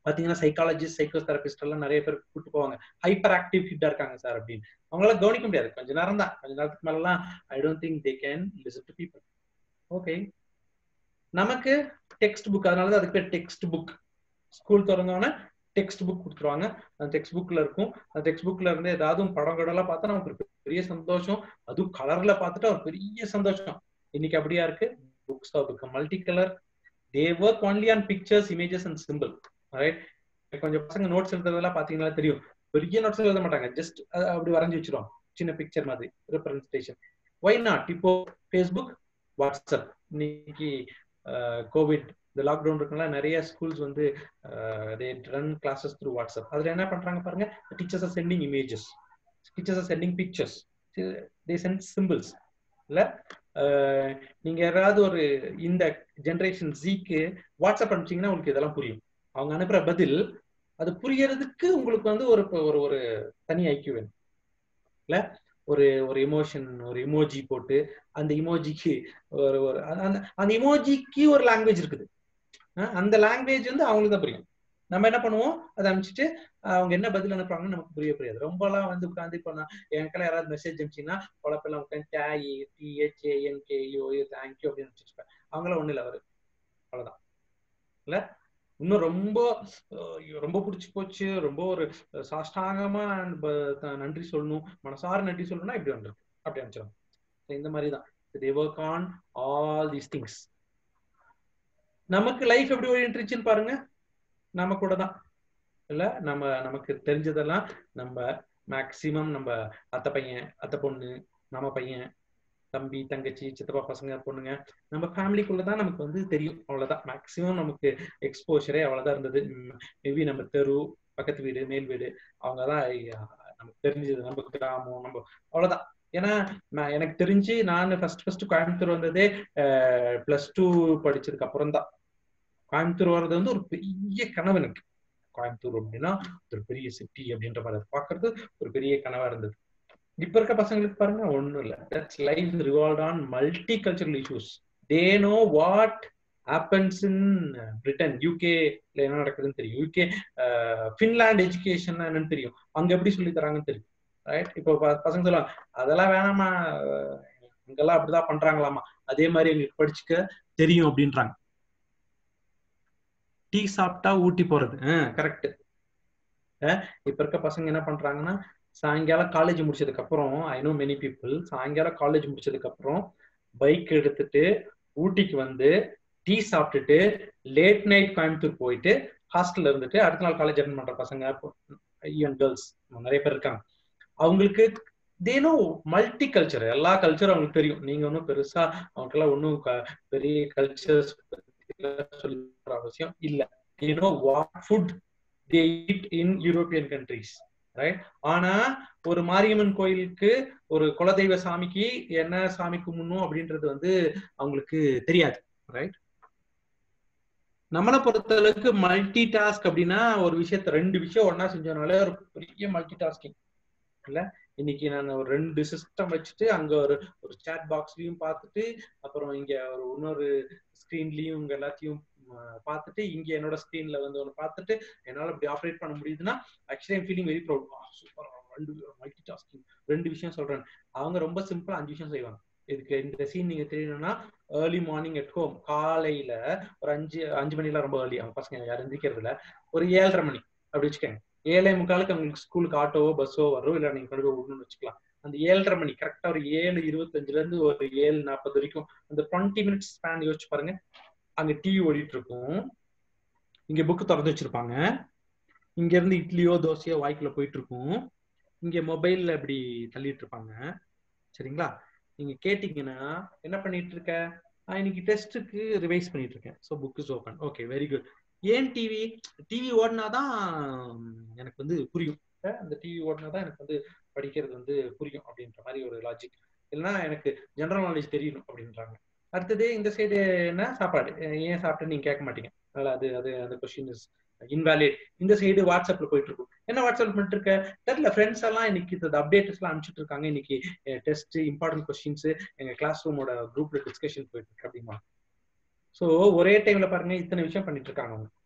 பாத்தீங்கன்னா சைக்காலஜிஸ்ட் சைக்கோ தெரபிஸ்ட் எல்லாம் நிறைய பேர் கூட்டு போவாங்க ஹைப்பர் ஆக்டிவ் கிட்டா இருக்காங்க சார் அப்படின்னு அவங்களால கவனிக்க முடியாது கொஞ்ச நேரம் தான் கொஞ்ச நேரத்துக்கு மேலாம் I don't think they can listen to people okay நமக்கு டெக்ஸ்ட் புக் அதனாலதான் அதுக்கு பேர் டெக்ஸ்ட் புக் ஸ்கூல் திறந்தோடனே டெக்ஸ்ட் புக் கொடுத்துருவாங்க அந்த டெக்ஸ்ட் புக்ல இருக்கும் அந்த டெக்ஸ்ட் புக்ல இருந்து ஏதாவது படம் கடலாம் பார்த்தா நமக்கு ஒரு பெரிய சந்தோஷம் அதுவும் கலர்ல பார்த்துட்டா ஒரு பெரிய சந்தோஷம் இன்னைக்கு அப்படியா இருக்கு books of multi colour they work only on pictures images and simple right கொஞ்சம் பசங்க நோட்ஸ் எழுதுறதெல்லாம் பாத்தீங்கன்னா தெரியும் பெரிய நோட்ஸ் எழுத மாட்டாங்க ஜஸ்ட் அப்படி வரைஞ்சி வச்சிருவாங்க சின்ன பிக்சர் மாதிரி ரெப்ரஸன்டேஷன் ஒய் நாட் இப்போ ஃபேஸ்புக் வாட்ஸ்அப் இன்னைக்கு கோவிட் இந்த லாக்டவுன் இருக்குனால நிறைய ஸ்கூல்ஸ் வந்து they run classes through WhatsApp அதுல என்ன பண்றாங்க பாருங்க teachers are sending images teachers are sending pictures they send symbols இல்ல நீங்க யாராவது ஒரு இந்த ஜென்ரேஷன் ஜிக்கு வாட்ஸ்அப் அனுப்பிச்சீங்கன்னா உங்களுக்கு இதெல்லாம் புரியும் அவங்க அனுப்புற பதில் அது புரியறதுக்கு உங்களுக்கு வந்து ஒரு ஒரு ஒரு தனி ஐக்கியம் வேணும் இல்ல ஒரு ஒரு எமோஷன் ஒரு இமோஜி போட்டு அந்த இமோஜிக்கு ஒரு ஒரு அந்த அந்த இமோஜிக்கு ஒரு லாங்குவேஜ் இருக்குது அந்த லாங்குவேஜ் வந்து அவங்களுக்கு தான் புரியும் நம்ம என்ன பண்ணுவோம் அதை அனுப்பிச்சிட்டு அவங்க என்ன பதில் அனுப்புறாங்கன்னு நமக்கு புரிய புரியாது ரொம்பலாம் வந்து உட்காந்து இப்போ நான் எனக்கெல்லாம் யாராவது மெசேஜ் அனுப்பிச்சிங்கன்னா குழப்பெல்லாம் உட்காந்து டேஇ டிஹெச்ஏஎன் கேயோ தேங்க்யூ அப்படின்னு அனுப்பிச்சிருப்பேன் அவங்களாம் ஒண்ணு இல்லை அவரு அவ்வளவுதான் இல்ல இன்னும் ரொம்ப ரொம்ப பிடிச்சி போச்சு ரொம்ப ஒரு சாஷ்டாங்கமா நன்றி சொல்லணும் மனசார நன்றி சொல்லணும்னா இப்படி வந்துருக்கு அப்படி அனுப்பிச்சிடும் இந்த மாதிரி தான் they work on all these things நமக்கு லைஃப் எப்படி ஓடிட்டுருச்சுன்னு பாருங்க நம்ம கூட தான் இல்ல நம்ம நமக்கு தெரிஞ்சதெல்லாம் நம்ம மேக்சிமம் நம்ம அத்தை பையன் அத்தை பொண்ணு நம்ம பையன் தம்பி தங்கச்சி சித்தப்பா பசங்க பொண்ணுங்க நம்ம ஃபேமிலிக்குள்ளதான் நமக்கு வந்து தெரியும் அவ்வளவுதான் மேக்சிமம் நமக்கு எக்ஸ்போஷரே அவ்வளவுதான் இருந்தது மேபி நம்ம தெரு பக்கத்து வீடு மேல் வீடு அவங்கதான் நமக்கு தெரிஞ்சது நம்ம கிராமம் நம்ம அவ்வளவுதான் ஏன்னா எனக்கு தெரிஞ்சு நான் ஃபர்ஸ்ட் ஃபர்ஸ்ட் கோயம்புத்தூர் வந்ததே பிளஸ் டூ படிச்சதுக்கு அப்புறம் தான் கோயம்புத்தூர் வர்றது வந்து ஒரு பெரிய கனவு எனக்கு கோயம்புத்தூர் அப்படின்னா ஒரு பெரிய சிட்டி அப்படின்ற மாதிரி பாக்குறது ஒரு பெரிய கனவா இருந்தது இப்ப இருக்க பசங்களுக்கு பாருங்க ஒண்ணும் இல்ல that's life revolve on multi cultural issues they know what happens in Britain யூகேல என்ன நடக்குதுன்னு தெரியும் யூகே ஃபின்லாண்ட் எஜுகேஷன் என்னன்னு தெரியும் அங்க எப்படி சொல்லி தராங்கன்னு தெரியும் ரைட் இப்போ பசங்க சொல்லுவாங்க அதெல்லாம் வேணாமா இங்கெல்லாம் அப்படிதான் பண்றாங்களாமா அதே மாதிரி எங்களுக்கு படிச்சுக்க தெரியும் அப்படின்றாங்க டீ சாப்பிட்டா ஊட்டி போறது கரெக்ட் இப்ப இருக்க பசங்க என்ன பண்றாங்கன்னா சாயங்காலம் காலேஜ் முடிச்சதுக்கு அப்புறம் ஐ நோ மெனி பீப்புள் சாயங்காலம் காலேஜ் முடிச்சதுக்கு அப்புறம் பைக் எடுத்துட்டு ஊட்டிக்கு வந்து டீ சாப்பிட்டுட்டு லேட் நைட் கோயம்புத்தூர் போயிட்டு ஹாஸ்டல்ல இருந்துட்டு அடுத்த நாள் காலேஜ் அட்டன் பண்ற பசங்க ஈவன் கேர்ள்ஸ் நிறைய பேர் இருக்காங்க அவங்களுக்கு தேனோ மல்டி கல்ச்சர் எல்லா கல்ச்சரும் அவங்களுக்கு தெரியும் நீங்க ஒன்றும் பெருசா அவங்களுக்கெல்லாம் ஒன்றும் பெரிய கல்ச்சர்ஸ் சொல்லிற அவசியம் இல்ல you know what food they eat in European countries right ஆனா ஒரு மாரியம்மன் கோயிலுக்கு ஒரு குலதெய்வ சாமிக்கு என்ன சாமி கும்பிடணும் அப்படின்றது வந்து அவங்களுக்கு தெரியாது ரைட் நம்மளை பொறுத்த அளவுக்கு மல்டி டாஸ்க் அப்படின்னா ஒரு விஷயத்த ரெண்டு விஷயம் ஒன்னா செஞ்சோம்னாலே ஒரு பெரிய மல்டி டாஸ்கிங் இல்ல இன்னைக்கு நான் ஒரு ரெண்டு சிஸ்டம் வச்சுட்டு அங்க ஒரு ஒரு சேட் பாக்ஸ்லயும் பார்த்துட்டு அப்புறம் இங்க ஒரு இன்னொரு ஸ்கிரீன்லயும் இங்க எல்லாத்தையும் பார்த்துட்டு இங்க என்னோட ஸ்கிரீன்ல வந்து ஒன்று பார்த்துட்டு என்னால இப்படி ஆப்ரேட் பண்ண முடியுதுன்னா actually I'm feeling very proud super ரெண்டு மல்டி டாஸ்கிங் ரெண்டு விஷயம் சொல்றேன் அவங்க ரொம்ப சிம்பிளா அஞ்சு விஷயம் செய்வாங்க இதுக்கு இந்த சீன் நீங்க தெரியணும்னா ஏர்லி மார்னிங் அட் ஹோம் காலையில ஒரு அஞ்சு அஞ்சு மணிலாம் ரொம்ப ஏர்லி அவங்க பசங்க யாரும் எந்திரிக்கிறதுல ஒரு ஏழரை மணி அப்படி வச்சுக்கோங்க ஏழை முக்காலுக்கு அவங்களுக்கு ஸ்கூலுக்கு ஆட்டோவோ பஸ்ஸோ வரும் இல்லை நீங்க கொண்டு போய் விடணும்னு வச்சுக்கலாம் அந்த ஏழரை மணி கரெக்டா ஒரு ஏழு இருபத்தஞ்சுல இருந்து ஒரு ஏழு நாற்பது வரைக்கும் அந்த டுவெண்ட்டி மினிட்ஸ் ஸ்பேன் யோசிச்சு பாருங்க அங்க டிவி ஓடிட்டு இருக்கும் இங்க புக்கு திறந்து வச்சிருப்பாங்க இங்க இருந்து இட்லியோ தோசையோ வாய்க்குள்ள போயிட்டு இருக்கும் இங்க மொபைல்ல இப்படி தள்ளிட்டு இருப்பாங்க சரிங்களா நீங்க கேட்டீங்கன்னா என்ன பண்ணிட்டு இருக்க நான் இன்னைக்கு டெஸ்ட்டுக்கு ரிவைஸ் பண்ணிட்டு இருக்கேன் so book is open okay very good ஏன் டிவி டிவி ஓடினாதான் எனக்கு வந்து புரியும் அந்த டிவி ஓடினாதான் எனக்கு வந்து படிக்கிறது வந்து புரியும் அப்படின்ற மாதிரி ஒரு லாஜிக் இல்லைன்னா எனக்கு ஜென்ரல் நாலேஜ் தெரியணும் அப்படின்றாங்க அடுத்தது இந்த சைடு என்ன சாப்பாடு ஏன் சாப்பிட்டு நீங்க கேட்க மாட்டீங்க அதனால அது அது அந்த கொஸ்டின் இஸ் இன்வாலிட் இந்த சைடு வாட்ஸ்அப்ல போயிட்டு இருக்கும் என்ன வாட்ஸ்அப் பண்ணிட்டு இருக்க தெரியல ஃப்ரெண்ட்ஸ் எல்லாம் இன்னைக்கு இந்த அப்டேட்ஸ் எல்லாம் அனுப்பிச்சிட்டு இருக்காங்க இன்னைக்கு டெஸ்ட் இம்பார்ட்டன்ட் கொஸ்டின்ஸ் எங்க கிளாஸ் ரூமோட குரூப்ல டிஸ்கஷன் போயிட்டு இருக்கு அப்படிமா ஸோ ஒரே டைம்ல பாருங்க இத்தனை விஷயம் பண்ணிட்டு இருக்காங்க அவங்க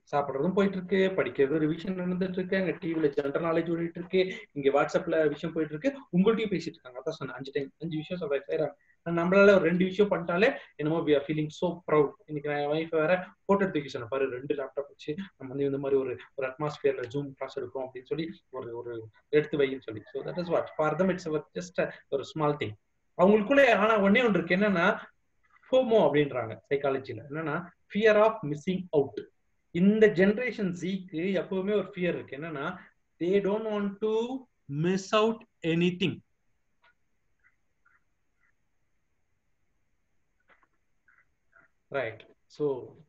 சாப்பிடுறதும் போயிட்டு இருக்கு படிக்கிறதும் ரிவிஷன் நடந்துட்டு இருக்கு அங்க டிவில ஜென்ரல் நாலேஜ் ஓடிட்டு இருக்கு இங்க வாட்ஸ்அப்ல விஷயம் போயிட்டு இருக்கு உங்கள்கிட்டயும் பேசிட்டு இருக்காங்க அதான் சொன்னேன் அஞ்சு டைம் அஞ்சு விஷயம் சொல்ற செய்யறாங்க நம்மளால ஒரு ரெண்டு விஷயம் பண்ணிட்டாலே என்னமோ we are feeling so proud இன்னைக்கு நான் ஒய்ஃப் வேற போட்டோ எடுத்து சொன்னேன் பாரு ரெண்டு லேப்டாப் வச்சு நம்ம வந்து இந்த மாதிரி ஒரு ஒரு அட்மாஸ்பியர்ல ஜூம் கிளாஸ் எடுக்கிறோம் அப்படின்னு சொல்லி ஒரு ஒரு எடுத்து வைன்னு சொல்லி so that is what for them it's just ஒரு ஸ்மால் திங் அவங்களுக்குள்ள ஆனா ஒன்னே ஒன்று இருக்கு என்னன்னா ஃபோமோ அப்படின்றாங்க சைக்காலஜில என்னன்னா ஃபியர் ஆஃப் மிஸ்ஸிங் அவுட் இந்த ஜெனரேஷன் ஜீக்கு எப்பவுமே ஒரு ஃபியர் இருக்கு என்னன்னா they don't want to miss out anything right so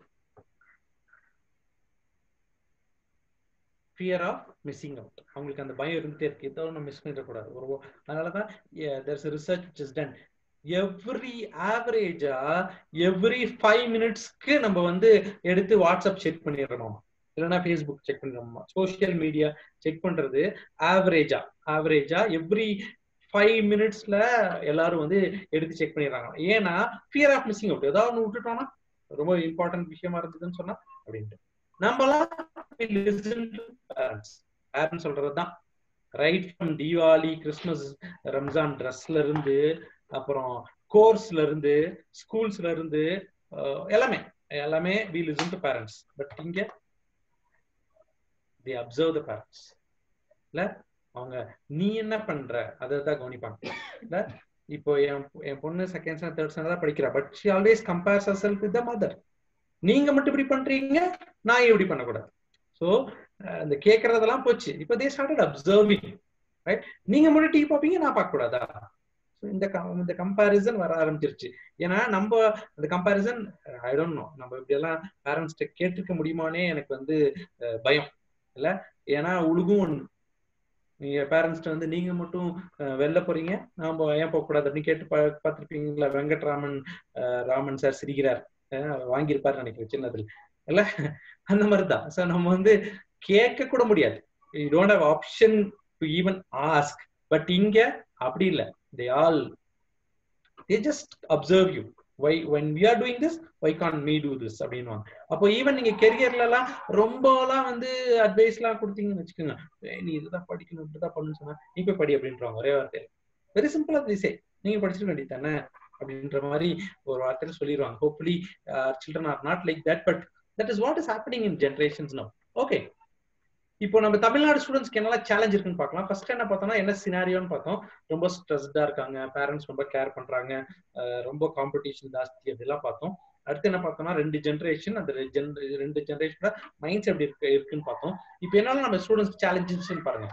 fear of missing out அவங்களுக்கு அந்த பயம் இருந்துட்டே இருக்கு ஏதோ ஒன்று மிஸ் பண்ணிடக்கூடாது ஒரு அதனாலதான் there's research which is done every ஆவரேஜா எவ்ரி ஃபைவ் மினிட்ஸ்க்கு நம்ம வந்து எடுத்து வாட்ஸ்அப் செக் பண்ணிடுறோம் இல்லைன்னா ஃபேஸ்புக் செக் பண்ணிடுறோமா சோசியல் மீடியா செக் பண்றது ஆவரேஜா ஆவரேஜா எவ்ரி ஃபைவ் மினிட்ஸ்ல எல்லாரும் வந்து எடுத்து செக் பண்ணிடுறாங்க ஏன்னா ஃபியர் ஆஃப் மிஸ்ஸிங் அவுட் ஏதாவது ஒன்று விட்டுட்டோம்னா ரொம்ப இம்பார்ட்டன்ட் விஷயமா இருந்ததுன்னு சொன்னா அப்படின்ட்டு நம்மளாம் பேரண்ட்ஸ் சொல்றதுதான் right from Deepavali Christmas Ramzan ட்ரெஸ்ல இருந்து அப்புறம் கோர்ஸ்ல இருந்து ஸ்கூல்ஸ்ல இருந்து எல்லாமே எல்லாமே we listen to parents but இங்க தி அப்சர்வ் த பேரண்ட்ஸ் இல்ல அவங்க நீ என்ன பண்ற அதை தான் கவனிப்பாங்க இல்ல இப்போ என் என் பொண்ணு செகண்ட் ஸ்டாண்டர்ட் தேர்ட் ஸ்டாண்டர்ட் தான் படிக்கிறா but she always compares herself with the mother நீங்க மட்டும் இப்படி பண்றீங்க நான் இப்படி பண்ணக்கூடாது ஸோ இந்த கேட்கறதெல்லாம் போச்சு இப்போ தே ஸ்டார்டட் அப்சர்விங் ரைட் நீங்க மட்டும் டிவி பார்ப்பீங்க நான் பார்க்க கூடாதா இந்த இந்த கம்பாரிசன் வர ஆரம்பிச்சிருச்சு ஏன்னா நம்ம இந்த கம்பாரிசன் ஐ டோன்ட் நோ நம்ம இப்படி எல்லாம் பேரண்ட்ஸ்ட கேட்டிருக்க முடியுமானே எனக்கு வந்து பயம் இல்ல ஏன்னா உழுகும் ஒண்ணு நீங்க பேரண்ட்ஸ்ட வந்து நீங்க மட்டும் வெளில போறீங்க நாம ஏன் போக கூடாது அப்படின்னு கேட்டு பார்த்திருப்பீங்களா வெங்கட்ராமன் ராமன் சார் சிரிக்கிறார் வாங்கியிருப்பாரு நினைக்கிறேன் சின்னதுல இல்ல அந்த மாதிரிதான் சோ நம்ம வந்து கேட்க கூட முடியாது you don't have option to even ask but இங்க அப்படி இல்லை they all they just observe you why when we are doing this why can't me do this அப்படின்னு அப்போ ஈவன் நீங்க கெரியர்ல எல்லாம் ரொம்பலாம் வந்து அட்வைஸ் எல்லாம் கொடுத்தீங்கன்னு வச்சுக்கோங்க நீ இதுதான் படிக்கணும் இப்படிதான் பண்ணணும்னு சொன்னா நீ போய் படி அப்படின்றாங்க ஒரே வார்த்தையில வெரி சிம்பிளா திசை நீங்க படிச்சிருக்க வேண்டியது தானே அப்படின்ற மாதிரி ஒரு வார்த்தையில சொல்லிடுவாங்க hopefully children are not like that but that is what is happening in generations no okay இப்போ நம்ம தமிழ்நாடு ஸ்டூடெண்ட்ஸ்க்கு என்னெல்லாம் சேலஞ்ச் இருக்குன்னு பார்க்கலாம் ஃபர்ஸ்ட் என்ன பார்த்தோம்னா என்ன சினாரியோன்னு பார்த்தோம் ரொம்ப ஸ்ட்ரெஸ்டா இருக்காங்க பேரண்ட்ஸ் ரொம்ப கேர் பண்றாங்க ரொம்ப காம்படிஷன் ஜாஸ்தி அப்படிலாம் பார்த்தோம் அடுத்து என்ன பார்த்தோம்னா ரெண்டு ஜென்ரேஷன் அந்த ரெண்டு ஜென்ரேஷனோட மைண்ட்ஸ் எப்படி இருக்கு இருக்குன்னு பார்த்தோம் இப்போ என்னால நம்ம ஸ்டூடெண்ட்ஸ் சேலஞ்சஸ் பாருங்க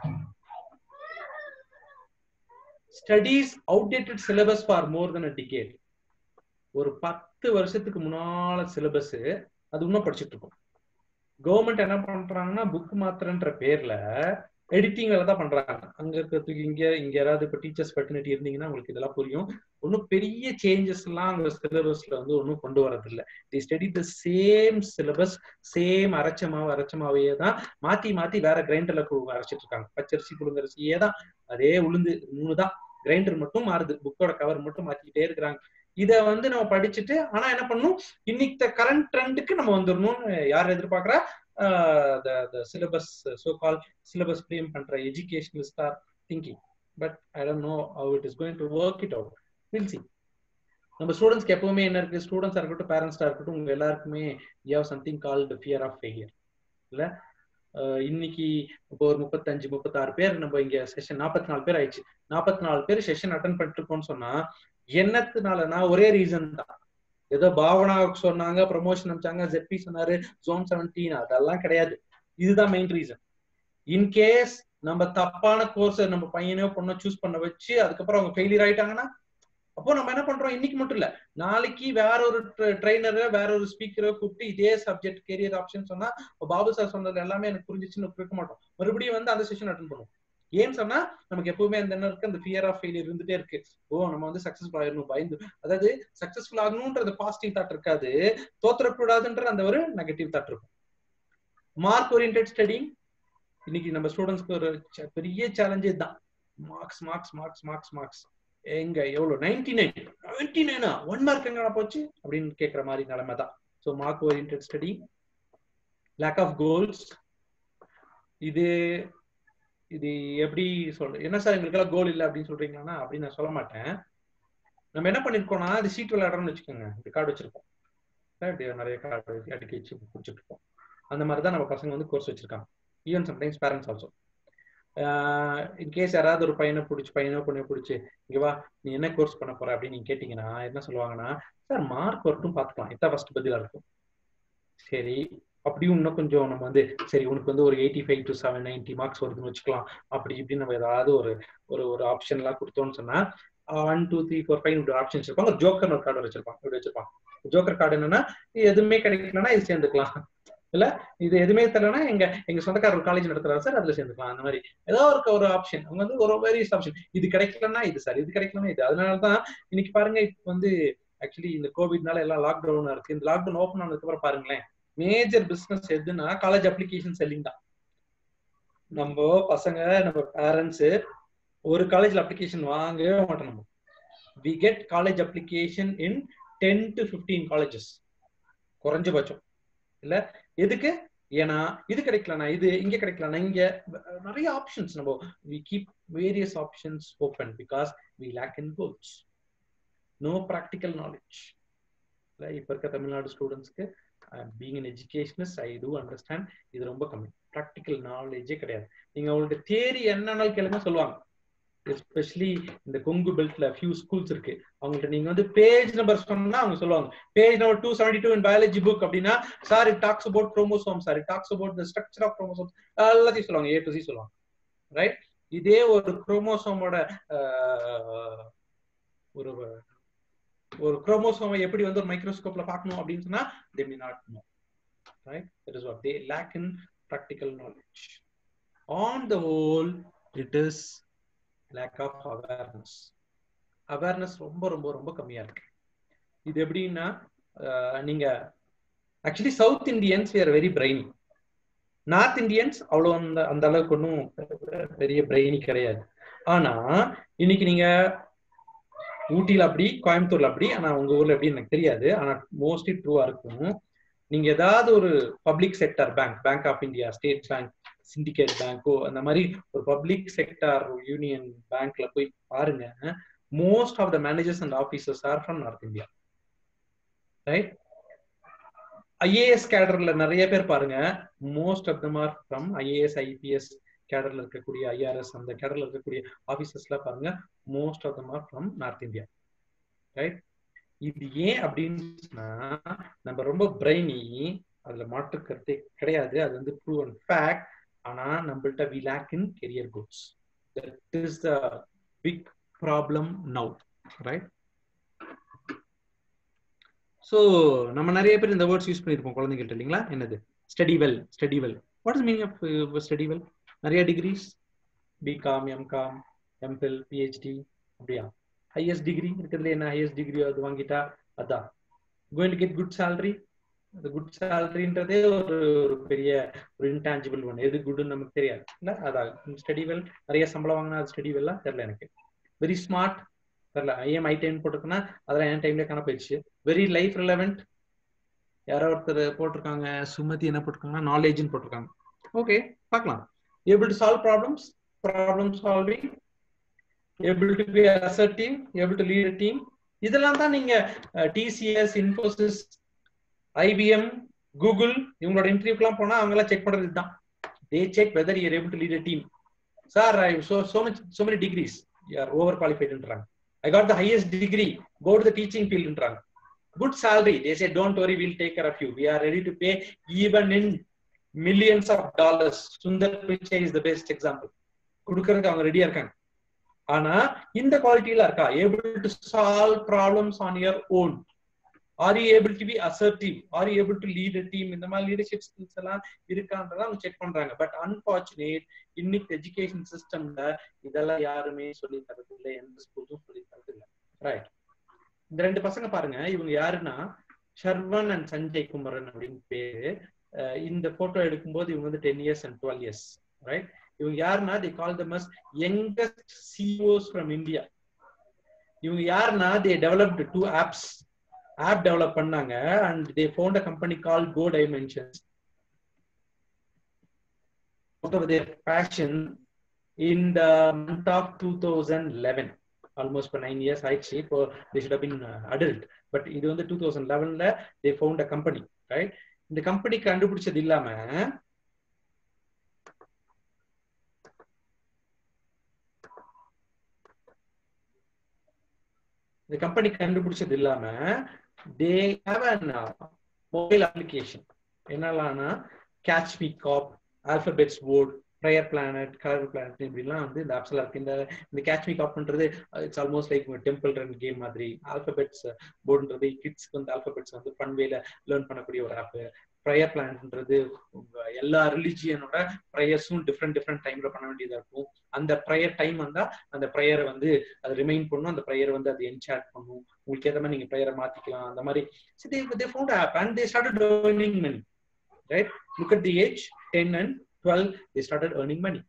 studies outdated syllabus for more than a decade ஒரு பத்து வருஷத்துக்கு முன்னால சிலபஸ் அது இன்னும் படிச்சுட்டு இருக்கோம் கவர்மெண்ட் என்ன பண்றாங்கன்னா புக் மாத்திரன்ற பேர்ல எடிட்டிங் வேலை தான் பண்றாங்க அங்க இருக்கிறதுக்கு இங்க இங்க யாராவது இப்ப டீச்சர்ஸ் ஃபெர்டினிட்டி இருந்தீங்கன்னா உங்களுக்கு இதெல்லாம் புரியும் ஒன்றும் பெரிய சேஞ்சஸ் எல்லாம் அங்க சிலபஸ்ல வந்து ஒன்றும் கொண்டு வரது இல்லை the study the same syllabus same அரைச்ச மாவு அரைச்ச மாவையே தான் மாத்தி மாத்தி வேற கிரைண்டர்ல அரைச்சிட்டு இருக்காங்க பச்சரிசி புழுங்கரிசியே தான் அதே உளுந்து மூணு தான் கிரைண்டர் மட்டும் மாறுது புக்கோட கவர் மட்டும் மாத்திக்கிட்டே இருக்கிறாங்க இத வந்து நம்ம படிச்சுட்டு ஆனா என்ன பண்ணும் இன்னைக்கு கரண்ட் ட்ரெண்டுக்கு நம்ம வந்துடணும்னு யார் எதிர்பார்க்கறா syllabus so call syllabus frame பண்ற educationalist are thinking but I don't know how it is going to work it out will see நம்ம ஸ்டூடெண்ட்ஸ்க்கு எப்பவுமே என்ன இருக்கு ஸ்டூடெண்ட்ஸா இருக்கட்டும் பேரண்ட்ஸா இருக்கட்டும் உங்க எல்லாருக்குமே you have something called fear of failure இல்ல இன்னைக்கு இப்போ ஒரு முப்பத்தஞ்சு முப்பத்தாறு பேர் நம்ம இங்க செஷன் நாற்பத்தி நாலு பேர் ஆயிடுச்சு நாற்பத்தி நாலு பேர் செஷன் அட்டன் பண்ணிட்டு இருக்கோம்னு சொன்னா என்னத்துனாலனா ஒரே ரீசன் தான் ஏதோ பாவனாவுக்கு சொன்னாங்க ப்ரமோஷன் அமிச்சாங்க ஜெப்பி சொன்னாரு ஜோன் செவன்டீன் அதெல்லாம் கிடையாது இதுதான் மெயின் ரீசன் இன்கேஸ் நம்ம தப்பான கோர்ஸ் நம்ம பையனோ பொண்ணோ சூஸ் பண்ண வச்சு அதுக்கப்புறம் அவங்க ஃபெயிலியர் ஆயிட்டாங்கன்னா அப்போ நம்ம என்ன பண்றோம் இன்னைக்கு மட்டும் இல்ல நாளைக்கு வேற ஒரு ட்ரைனரை வேற ஒரு ஸ்பீக்கரை கூப்பிட்டு இதே சப்ஜெக்ட் கேரியர் ஆப்ஷன் சொன்னா பாபு சார் சொன்னது எல்லாமே எனக்கு புரிஞ்சிச்சுன்னு இருக்க மாட்டோம் மறுபடியும் வந்து அந்த செஷன் அட்டன் பண்ணுவோம் ஏன்னு சொன்னா நமக்கு எப்பவுமே அந்த என்ன இருக்கு அந்த ஃபியர் ஆஃப் ஃபெயிலியர் இருந்துட்டே இருக்கு ஓ நம்ம வந்து சக்சஸ்ஃபுல் ஆயிடணும் பயந்து அதாவது சக்சஸ்ஃபுல் ஆகணும்ன்றது பாசிட்டிவ் தாட் இருக்காது தோத்துறக்கூடாதுன்ற அந்த ஒரு நெகட்டிவ் தாட் இருக்கும் மார்க் ஓரியன்ட் ஸ்டடிங் இன்னைக்கு நம்ம ஸ்டூடெண்ட்ஸ்க்கு ஒரு பெரிய சேலஞ்சே தான் marks marks marks marks marks எங்க எவ்வளவு நைன்டி நைன் நைன்டி நைனா ஒன் மார்க் எங்க போச்சு அப்படின்னு கேட்கிற மாதிரி நிலைமை தான் so mark orient study lack of goals இது இது எப்படி சொல்ற என்ன சார் எங்களுக்கெல்லாம் கோல் இல்லை அப்படின்னு சொல்றீங்கன்னா அப்படின்னு நான் சொல்ல மாட்டேன் நம்ம என்ன பண்ணிருக்கோம்னா அது சீட் விளையாடுறோம்னு வச்சுக்கோங்க இப்படி கார்டு வச்சிருக்கோம் இப்படி நிறைய கார்டு அடுக்கி வச்சு குடிச்சிட்டு இருக்கோம் அந்த மாதிரி தான் நம்ம பசங்க வந்து கோர்ஸ் வச்சிருக்காங்க even sometimes parents also in case யாராவது ஒரு பையனை பிடிச்சி பையனோ பொண்ணை பிடிச்சி இங்க வா நீ என்ன கோர்ஸ் பண்ண போற அப்படின்னு நீங்க கேட்டீங்கன்னா என்ன சொல்லுவாங்கன்னா சார் மார்க் வரட்டும் பார்த்துக்கலாம் இதான் ஃபர்ஸ்ட் பதிலா இருக்கும் சரி அப்படியும் இன்னும் கொஞ்சம் நம்ம வந்து சரி உனக்கு வந்து ஒரு eighty five to seven ninety marks வருதுன்னு வச்சுக்கலாம் அப்படி இப்படின்னு நம்ம ஏதாவது ஒரு ஒரு ஒரு ஆப்ஷன் எல்லாம் கொடுத்தோம்னு சொன்னா one two three four five இப்படி ஆப்ஷன்ஸ் இருப்பாங்க ஜோக்கர் ஒரு கார்டு வச்சிருப்பாங்க இப்படி வச்சிருப்பாங்க ஜோக்கர் கார்டு என்னன்னா எதுவுமே கிடைக்கலன்னா இது சேர்ந்துக்கலாம் இல்ல இது எதுவுமே தெரியலன்னா எங்க எங்க சொந்தக்கார ஒரு காலேஜ் நடத்துறாரு சார் அதுல சேர்ந்துக்கலாம் அந்த மாதிரி ஏதோ ஒரு ஒரு ஆப்ஷன் அவங்க வந்து ஒரு வேரியஸ் ஆப்ஷன் இது கிடைக்கலன்னா இது சார் இது கிடைக்கலன்னா இது அதனாலதான் இன்னைக்கு பாருங்க இப்ப வந்து ஆக்சுவலி இந்த கோவிட்னால எல்லாம் லாக்டவுன் இருக்கு இந்த லாக்டவுன் ஓப்பன் ஆனதுக்கு அப்புறம் பாருங்களேன் மேஜர் பிசினஸ் எதுன்னா காலேஜ் அப்ளிகேஷன் செல்லிங் தான் நம்ம பசங்க நம்ம பேரண்ட்ஸ் ஒரு காலேஜ்ல அப்ளிகேஷன் வாங்கவே மாட்டோம் நம்ம we get college application in ten to fifteen colleges குறைஞ்சபட்சம் இல்ல எதுக்கு ஏன்னா இது கிடைக்கலனா இது இங்க கிடைக்கலனா இங்க நிறைய ஆப்ஷன்ஸ் நம்ம we keep various options open because we lack in goals no practical knowledge இப்ப இருக்க தமிழ்நாடு ஸ்டூடெண்ட்ஸ்க்கு being in educationist I do understand இது ரொம்ப கம்மி ப்ராக்டிக்கல் நாலேஜே கிடையாது நீங்க அவங்கள்ட்ட தேரி என்னன்னாலும் கேளுங்க சொல்லுவாங்க எஸ்பெஷலி இந்த கொங்கு பெல்ட்ல ஃபியூ ஸ்கூல்ஸ் இருக்கு அவங்கள்ட்ட நீங்க வந்து பேஜ் நம்பர் சொன்னா அவங்க சொல்லுவாங்க page number two seventy two in biology book அப்படின்னா sir it talks about chromosome sir it talks about the structure of chromosome எல்லாத்தையும் சொல்லுவாங்க ஏ டு சி சொல்லுவாங்க ரைட் இதே ஒரு குரோமோசோமோட ஒரு ஒரு குரோமோசோமை எப்படி வந்து ஒரு மைக்ரோஸ்கோப்ல பார்க்கணும் அப்படின்னு சொன்னா they may not know right it is what they lack in practical knowledge on the whole it is lack of awareness awareness ரொம்ப ரொம்ப ரொம்ப கம்மியா இருக்கு இது எப்படின்னா நீங்க actually South Indians are very brainy North Indians அவ்வளோ அந்த அந்த அளவுக்கு ஒன்றும் பெரிய பிரெயினி கிடையாது ஆனா இன்னைக்கு நீங்க ஊட்டியில அப்படி கோயம்புத்தூர்ல அப்படி ஆனா உங்க ஊர்ல எப்படி எனக்கு தெரியாது ஆனா மோஸ்ட்லி ட்ரூவா இருக்கும் நீங்க ஏதாவது ஒரு public sector bank bank of India State Bank Syndicate பேங்கோ அந்த மாதிரி ஒரு பப்ளிக் செக்டர் யூனியன் பேங்க்ல போய் பாருங்க most of the managers and officers are from North India right IAS கேடர்ல நிறைய பேர் பாருங்க most of them are from IAS IPS கேடர்ல இருக்கக்கூடிய ஐஆர்எஸ் அந்த கேடர்ல இருக்கக்கூடிய ஆபீசர்ஸ்ல பாருங்க most of them are from North India right இது ஏன் அப்படின்னா நம்ம ரொம்ப பிரைனி அதுல மாற்று கருத்தே கிடையாது அது வந்து ப்ரூவ் அண்ட் ஃபேக்ட் ஆனா நம்மள்ட்ட we lack in career goals that is the big problem now right so நம்ம நிறைய பேர் இந்த வேர்ட்ஸ் யூஸ் பண்ணியிருப்போம் குழந்தைங்கள்ட்ட இல்லைங்களா என்னது study well study well what is meaning of study well நிறைய degrees BCom MCom MPhil PhD அப்படியா ஹையஸ்ட் டிகிரி இருக்கிறதுல என்ன ஹையஸ்ட் டிகிரி அது வாங்கிட்டா அதான் going to get good salary அந்த குட் சேலரின்றதே ஒரு ஒரு பெரிய ஒரு இன்டான்ஜிபிள் ஒன் எது குட்னு நமக்கு தெரியாது இல்ல அதான் ஸ்டடி வெல் நிறைய சம்பளம் வாங்கினா அது ஸ்டடி வெல்லாம் தெரியல எனக்கு வெரி ஸ்மார்ட் தெரியல ஐஎம் ஐ டைம் போட்டிருக்குன்னா அதெல்லாம் என் டைம்ல காண போயிடுச்சு வெரி லைஃப் ரிலவெண்ட் யாரோ ஒருத்தர் போட்டிருக்காங்க சுமதி என்ன போட்டிருக்காங்கன்னா நாலேஜ்னு போட்டிருக்காங்க ஓகே பார்க்கலாம் able to solve problems problem solving able to be assertive able to lead team இதெல்லாம் தான் நீங்க டிசிஎஸ் இன்ஃபோசிஸ் ஐபிஎம் கூகுள் இவங்களோட இன்டர்வியூக்கெல்லாம் போனா அவங்க எல்லாம் செக் பண்றது தான் they check whether you're able to lead a team sir I so so much so many degrees you're over குவாலிஃபைடுன்றாங்க I got the highest degree go to the teaching ஃபீல்டுன்றாங்க good salary they say don't worry we'll take care of you we are ready to pay even in millions of dollars sundar pichai is the best example கொடுக்கறதுக்கு அவங்க ரெடியா இருக்காங்க ஆனா இந்த குவாலிட்டியில இருக்கா able to solve problems on your own are you able to be assertive are you able to lead a team இந்த மாதிரி லீடர்ஷிப் ஸ்கில்ஸ் எல்லாம் இருக்கான்றத அவங்க செக் பண்றாங்க பட் அன்பார்ச்சுனேட் இன்னைக்கு எஜுகேஷன் சிஸ்டம்ல இதெல்லாம் யாருமே சொல்லி தரது இல்லை எந்த ஸ்கூலும் சொல்லி தரது இல்லை ரைட் இந்த ரெண்டு பசங்க பாருங்க இவங்க யாருன்னா ஷர்வன் அண்ட் சஞ்சய் குமரன் அப்படின்னு பேரு இந்த போட்டோ எடுக்கும்போது இவங்க வந்து ten years and twelve years right இவங்க யாருன்னா the call them as youngest CEOs from India இவங்க யாருன்னா they developed two apps app develop பண்ணாங்க and they found a company call Co Dimensions out of their passion in the month of 2011 almost for nine years ஆயிடுச்சு இப்போ they should have been uh, adult but இது வந்து two thousand லெவன்ல they found a company right இந்த company கண்டுபிடிச்சது இல்லாம இந்த company கண்டுபிடிச்சது இல்லாம they have an mobile application என்னலாம்னா catch me cop alphabets board prayer planet colour planet இப்படிலாம் வந்து இந்த ஆப்ஸ்ல இருக்கு இந்த இந்த கேட்ச் மீ காப்ன்றது it's almost like temple run game மாதிரி ஆல்பபெட்ஸ் போர்டுன்றது கிட்ஸ்க்கு வந்து ஆல்பபெட்ஸ் வந்து ஃபன் வேல லேர்ன் பண்ணக்கூடிய ஒரு ஆப் ப்ரேயர் பிளான்ன்றது எல்லா ரிலிஜியனோட ப்ரேயர்ஸும் டிஃப்ரெண்ட் டிஃப்ரெண்ட் டைம்ல பண்ண வேண்டியதா இருக்கும் அந்த ப்ரேயர் டைம் வந்தா அந்த ப்ரேயரை வந்து அது ரிமைண்ட் பண்ணும் அந்த ப்ரேயர் வந்து அது என்சாட் பண்ணும் உங்களுக்கு ஏற்ற மாதிரி நீங்க ப்ரேயரை மாத்திக்கலாம் அந்த மாதிரி they found app and they started earning money right look at the age ten and twelve they started earning money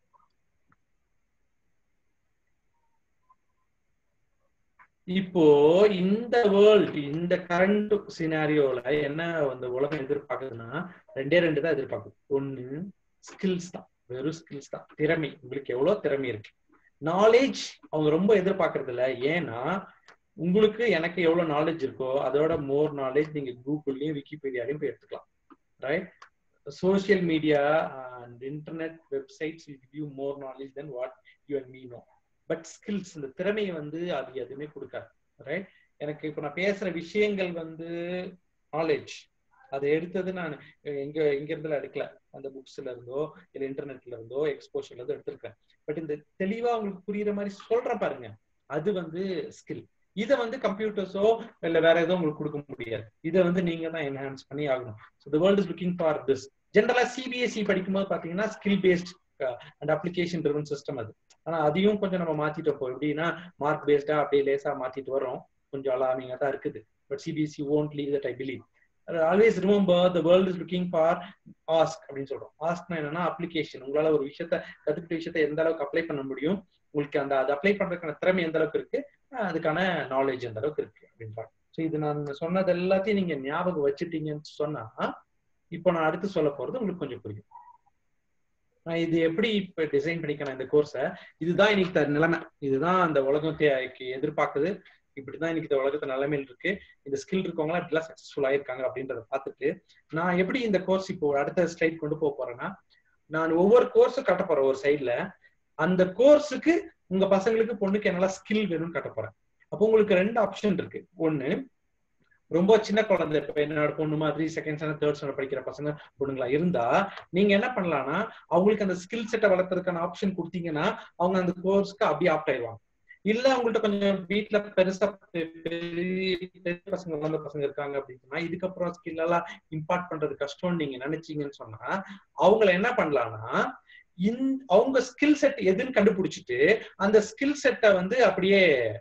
இப்போ இந்த வேர்ல்ட் இந்த கரண்ட் சினாரியோல என்ன அந்த உலகம் எதிர்பார்க்குதுன்னா ரெண்டே ரெண்டு தான் எதிர்பார்க்குது ஒண்ணு ஸ்கில்ஸ் தான் வெறும் ஸ்கில்ஸ் தான் திறமை உங்களுக்கு எவ்வளவு திறமை இருக்கு நாலேஜ் அவங்க ரொம்ப எதிர்பார்க்கறது இல்ல ஏன்னா உங்களுக்கு எனக்கு எவ்வளவு நாலேஜ் இருக்கோ அதோட மோர் நாலேஜ் நீங்க கூகுள்லயும் விக்கிபீடியாலையும் போய் எடுத்துக்கலாம் right social media and internet websites will give you more knowledge than what you and me know but skills இந்த திறமையை வந்து அது எதுவுமே கொடுக்காது ரைட் எனக்கு இப்போ நான் பேசுற விஷயங்கள் வந்து நாலேஜ் அதை எடுத்தது நான் எங்க எங்க இருந்துல எடுக்கல அந்த புக்ஸ்ல இருந்தோ இல்ல இன்டர்நெட்ல இருந்தோ எக்ஸ்போஷர்ல இருந்தோ எடுத்திருக்கேன் பட் இந்த தெளிவா உங்களுக்கு புரியுற மாதிரி சொல்றேன் பாருங்க அது வந்து ஸ்கில் இதை வந்து கம்ப்யூட்டர்ஸோ இல்ல வேற ஏதோ உங்களுக்கு கொடுக்க முடியாது இதை வந்து நீங்க தான் என்ஹான்ஸ் பண்ணி ஆகணும் so the world is looking for this ஜென்ரலா சிபிஎஸ்இ படிக்கும்போது பாத்தீங்கன்னா skill based and application driven system அது ஆனா அதையும் கொஞ்சம் நம்ம மாத்திட்டு போம் எப்படின்னா மார்க் பேஸ்டா அப்படியே லேசா மாத்திட்டு வரோம் கொஞ்சம் அலாமிங்கா தான் இருக்குது but CBSE won't leave that I believe always remember the world is looking for ask அப்படின்னு சொல்றோம் ஆஸ்க்னா என்னன்னா அப்ளிகேஷன் உங்களால ஒரு விஷயத்த கத்துக்கிட்ட விஷயத்த எந்த அளவுக்கு அப்ளை பண்ண முடியும் உங்களுக்கு அந்த அது அப்ளை பண்றதுக்கான திறமை எந்த அளவுக்கு இருக்கு அதுக்கான நாலேஜ் எந்த அளவுக்கு இருக்கு அப்படின்றாங்க ஸோ இது நான் சொன்னது எல்லாத்தையும் நீங்க ஞாபகம் வச்சுட்டீங்கன்னு சொன்னா இப்போ நான் அடுத்து சொல்ல போறது உங்களுக்கு கொஞ்சம் புரியும் நான் இது எப்படி இப்ப டிசைன் பண்ணிக்கணும் இந்த கோர்ஸை இதுதான் இன்னைக்கு நிலைமை இதுதான் அந்த உலகத்தை எதிர்பார்க்குது இப்படிதான் இன்னைக்கு இந்த உலகத்து நிலைமையில் இருக்கு இந்த ஸ்கில் இருக்கவங்க இப்படிலாம் சக்சஸ்ஃபுல் ஆயிருக்காங்க அப்படின்றத பார்த்துட்டு நான் எப்படி இந்த கோர்ஸ் இப்போ அடுத்த ஸ்லைட் கொண்டு போக போறேன்னா நான் ஒவ்வொரு கோர்ஸும் கட்ட போறேன் ஒரு சைட்ல அந்த கோர்ஸுக்கு உங்க பசங்களுக்கு பொண்ணுக்கு என்னெல்லாம் ஸ்கில் வேணும்னு கட்ட போறேன் அப்போ உங்களுக்கு ரெண்டு ஆப்ஷன் இருக்கு ஒண்ணு ரொம்ப சின்ன குழந்தை இப்ப என்னோட பொண்ணு மாதிரி செகண்ட் ஸ்டாண்டர்ட் தேர்ட் ஸ்டாண்டர்ட் படிக்கிற பசங்க பொண்ணுங்களா இருந்தா நீங்க என்ன பண்ணலாம்னா அவங்களுக்கு அந்த ஸ்கில் செட்டை வளர்க்கறதுக்கான ஆப்ஷன் கொடுத்தீங்கன்னா அவங்க அந்த கோர்ஸ்க்கு அப்படியே ஆப்ட் ஆயிடுவாங்க இல்ல அவங்கள்ட்ட கொஞ்சம் வீட்டுல பெருசா பெரிய பசங்க வளர்ந்த பசங்க இருக்காங்க அப்படின்னா இதுக்கப்புறம் ஸ்கில் எல்லாம் இம்பார்ட் பண்றது கஷ்டம்னு நீங்க நினைச்சீங்கன்னு சொன்னா அவங்கள என்ன பண்ணலாம்னா இன் அவங்க ஸ்கில் செட் எதுன்னு கண்டுபிடிச்சிட்டு அந்த ஸ்கில் செட்டை வந்து அப்படியே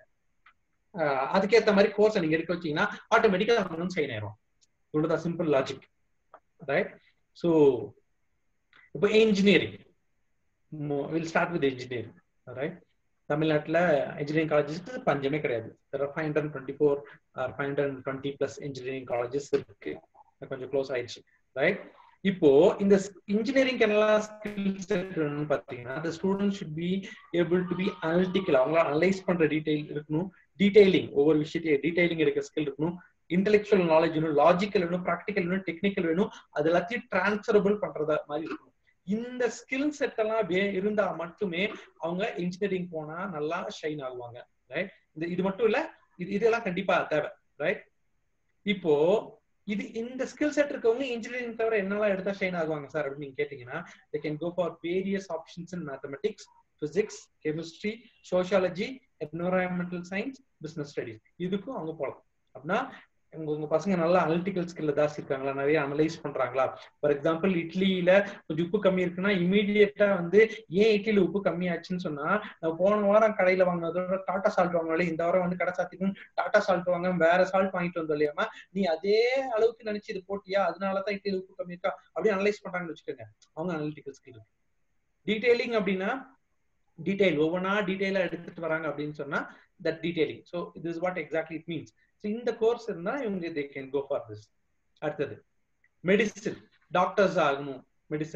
அதுக்கேற்ற மாதிரி கோர்ஸை நீங்க எடுக்க வச்சீங்கன்னா ஆட்டோமேட்டிக்கா அவங்க சைன் ஆயிரும் இவ்வளவுதான் சிம்பிள் லாஜிக் ரைட் ஸோ இப்போ engineering will start with engineering right தமிழ்நாட்டில் இன்ஜினியரிங் காலேஜஸ்க்கு பஞ்சமே கிடையாது five hundred twenty four five hundred twenty plus engineering colleges இருக்கு கொஞ்சம் க்ளோஸ் ஆயிடுச்சு ரைட் இப்போ இந்த இன்ஜினியரிங் என்னெல்லாம் ஸ்கில் செட் பாத்தீங்கன்னா the student should be able to be analytical அவங்கள அனலைஸ் பண்ற டீடைல் இருக்கணும் டீடைலிங் ஒவ்வொரு விஷயத்தையும் டீடைலிங் இருக்க ஸ்கில் இருக்கணும் இன்டெலெக்சுவல் நாலேஜ் வேணும் லாஜிக்கல் வேணும் ப்ராக்டிக்கல் வேணும் டெக்னிக்கல் வேணும் அது எல்லாத்தையும் டிரான்ஸ்பரபிள் பண்றதா மாதிரி இருக்கணும் இந்த ஸ்கில் செட் எல்லாம் இருந்தா மட்டுமே அவங்க இன்ஜினியரிங் போனா நல்லா ஷைன் ஆகுவாங்க ரைட் இது இது மட்டும் இல்ல இது இதெல்லாம் கண்டிப்பா தேவை ரைட் இப்போ இது இந்த ஸ்கில் செட் இருக்கவங்க இன்ஜினியரிங் தவிர என்னெல்லாம் எடுத்தா ஷைன் ஆகுவாங்க சார் அப்படின்னு நீங்க கேட்டீங்கன்னா they can go for various options in mathematics physics chemistry sociology environmental science business studies இதுக்கும் அவங்க போகலாம் அப்படின்னா உங்க உங்க பசங்க நல்லா அனலிட்டிக்கல் ஸ்கில்ல ஜாஸ்தி இருக்காங்களா நிறைய அனலைஸ் பண்றாங்களா ஃபார் எக்ஸாம்பிள் இட்லியில கொஞ்சம் உப்பு கம்மி இருக்குன்னா இமீடியட்டா வந்து ஏன் இட்லியில உப்பு கம்மி ஆச்சுன்னு சொன்னா போன வாரம் கடையில வாங்கினதோட டாட்டா சால்ட் வாங்கினாலே இந்த வாரம் வந்து கடை சாத்திக்கும் டாட்டா சால்ட் வாங்க வேற சால்ட் வாங்கிட்டு வந்தோம் இல்லையாமா நீ அதே அளவுக்கு நினைச்சு இது போட்டியா அதனாலதான் இட்லியில உப்பு கம்மி இருக்கா அப்படியே அனலைஸ் பண்றாங்கன்னு வச்சுக்கோங்க அவங்க அனலிட்டிக்கல் ஸ்கில் இருக்கு டீடைலிங் அப்படின்னா டீடைல் ஒவ்வொன்றா டீடைலா எடுத்துட்டு வராங்க அப்படின்னு சொன்னா தட் டீடைலிங் ஸோ இது is what exactly it means so இந்த கோர்ஸ் இருந்தா இவங்க they can go for this அடுத்தது மெடிசின் டாக்டர்ஸ் ஆகணும் medicine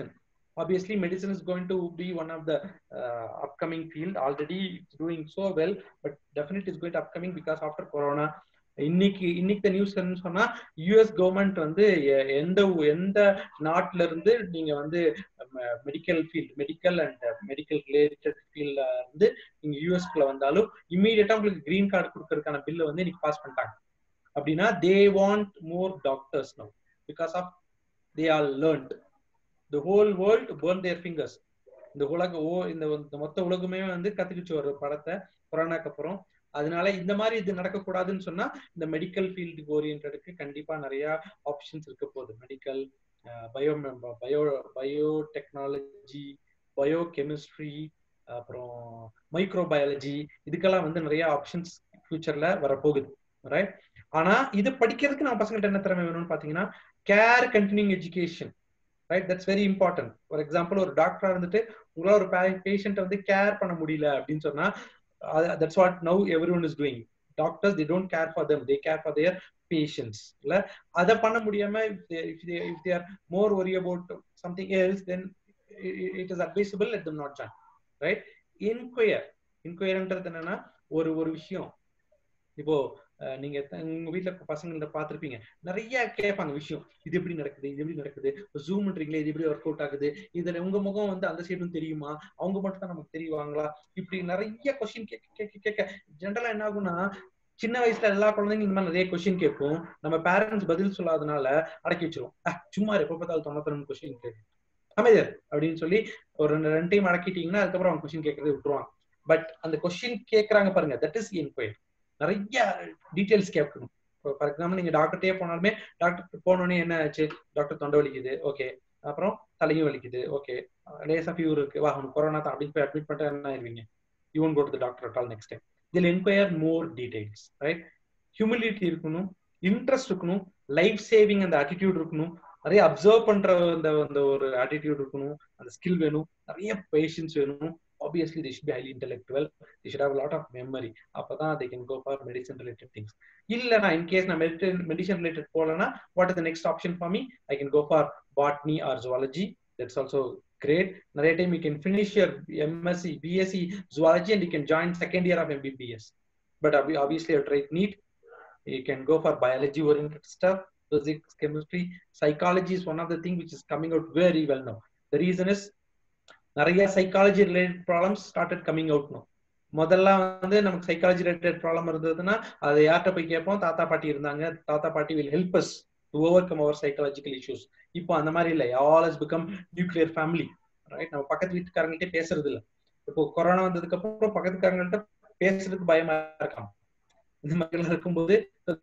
obviously medicine is going to be one of the uh, upcoming field already it's doing so well but definitely it's going to upcoming because after corona இன்னைக்கு இன்னைக்கு news சொன்னா US government வந்து எ- எந்த ஊ- எந்த நாட்டுல இருந்து நீங்க வந்து medical field medical and medical related ஃபீல்ட்ல இருந்து நீங்க யூஎஸ்குள்ள வந்தாலும் இம்மீடியட்டா உங்களுக்கு கிரீன் கார்டு கொடுக்கறதுக்கான பில்ல வந்து இன்னைக்கு பாஸ் பண்ணிட்டாங்க அப்படின்னா they want more doctors no because of they are learned the whole world burn their fingers இந்த உலக ஓ இந்த இந்த மொத்த உலகமே வந்து கத்துக்கிச்சு ஒரு படத்தை கொரோனாக்கு அப்புறம் அதனால இந்த மாதிரி இது நடக்கக்கூடாதுன்னு சொன்னா இந்த மெடிக்கல் ஃபீல்டுக்கு ஓரியன்டடுக்கு கண்டிப்பா நிறைய ஆப்ஷன்ஸ் இருக்க போகுது medical bio bio biotechnology biochemistry அப்புறம் மைக்ரோ பயாலஜி இதுக்கெல்லாம் வந்து நிறைய ஆப்ஷன்ஸ் ஃபியூச்சர்ல வரப்போகுது ரைட் ஆனா இது படிக்கிறதுக்கு நான் பசங்கள்ட்ட என்ன திறமை வேணும்னு பாத்தீங்கன்னா care continuing education right that's very important for example ஒரு டாக்டரா இருந்துட்டு உங்களால ஒரு பேஷண்ட்டை வந்து கேர் பண்ண முடியல அப்படின்னு சொன்னா that's what now everyone is doing doctors they don't care for them they care for their patients இல்ல அதை பண்ண முடியாம if they are more worry about something else then it is advisable let them not join right inquire இன்கொயர்ன்றது என்னன்னா ஒரு ஒரு விஷயம் இப்போ அஹ், நீங்க த- உங்க வீட்ல பசங்கள்ட்ட பார்த்திருப்பீங்க நிறைய கேட்பாங்க விஷயம் இது எப்படி நடக்குது இது எப்படி நடக்குது ஜூம்ன்றீங்களே இது எப்படி ஒர்க் அவுட் ஆகுது இதுல உங்க முகம் வந்து அந்த சைடும் தெரியுமா அவங்க மட்டும் தான் நமக்கு தெரியுவாங்களா இப்படி நிறைய கொஸ்டின் கேட்க கேட்க கேட்க ஜென்ரலா என்ன ஆகும்னா சின்ன வயசுல எல்லா குழந்தைங்களும் இந்த மாதிரி நிறைய கொஸ்டின் கேட்கும் நம்ம பேரண்ட்ஸ் பதில் சொல்லாதனால அடக்கி வச்சிருவோம் "அஹ், சும்மா எப்ப பார்த்தாலும் தொண்ணூத்தி கொஸ்டின் கேட்கு அமைதர் அப்படின்னு சொல்லி ஒரு ரெண்டு ரெண்டு டைம் அடக்கிட்டீங்கன்னா அதுக்கப்புறம் அவங்க கொஸ்டின் கேட்கறதை விட்டுருவாங்க பட் அந்த கொஸ்டின் கேட்கறாங்க பாருங்க தட் இஸ் என்கொயர் நிறைய டீடைல்ஸ் கேட்கணும் ஃபார் எக்ஸாம்பிள் நீங்க டாக்டர்டே போனாலுமே டாக்டர் போனோடனே என்ன ஆச்சு டாக்டர் தொண்டை வலிக்குது ஓகே அப்புறம் தலையும் வலிக்குது ஓகே லேசா ஃபீவர் இருக்கு வா உனக்கு கொரோனா தான் அப்படின்னு போய் அட்மிட் பண்ணிட்டு என்ன ஆயிருவீங்க you won't go to doctor at all next time இதில் enquire more details right humility இருக்கணும் இன்ட்ரெஸ்ட் இருக்கணும் லைஃப் சேவிங் அந்த attitude இருக்கணும் நிறைய அப்சர்வ் பண்ற அந்த அந்த ஒரு attitude இருக்கணும் அந்த ஸ்கில் வேணும் நிறைய பேஷன்ஸ் வேணும் obviously they should be highly intellectual they should have a lot of memory அப்பதான் they can go for medicine related things இல்ல நான் in case நான் medicine medicine related போலனா what is the next option for me i can go for botany or zoology that's also great நிறைய time you can finish your msc bsc zoology and you can join second year of mbbs but obvi- obviously you try neat you can go for biology oriented stuff physics chemistry psychology is one of the thing which is coming out very well now the reason is நிறைய psychology related problems started coming out no முதல்ல வந்து நமக்கு psychology related problem இருந்ததுன்னா அதை யார்கிட்ட போய் கேட்போம் தாத்தா பாட்டி இருந்தாங்க தாத்தா பாட்டி will help us to overcome our psychological issues இப்போ அந்த மாதிரி இல்லை all has become nuclear family right நம்ம பக்கத்து வீட்டுக்காரங்கள்ட்ட பேசுறது இல்லை இப்போ கொரோனா வந்ததுக்கு அப்புறம் பக்கத்துக்காரங்கள்ட்ட பேசுறதுக்கு பயமா இருக்காங்க இந்த மாதிரி இருக்கும்போது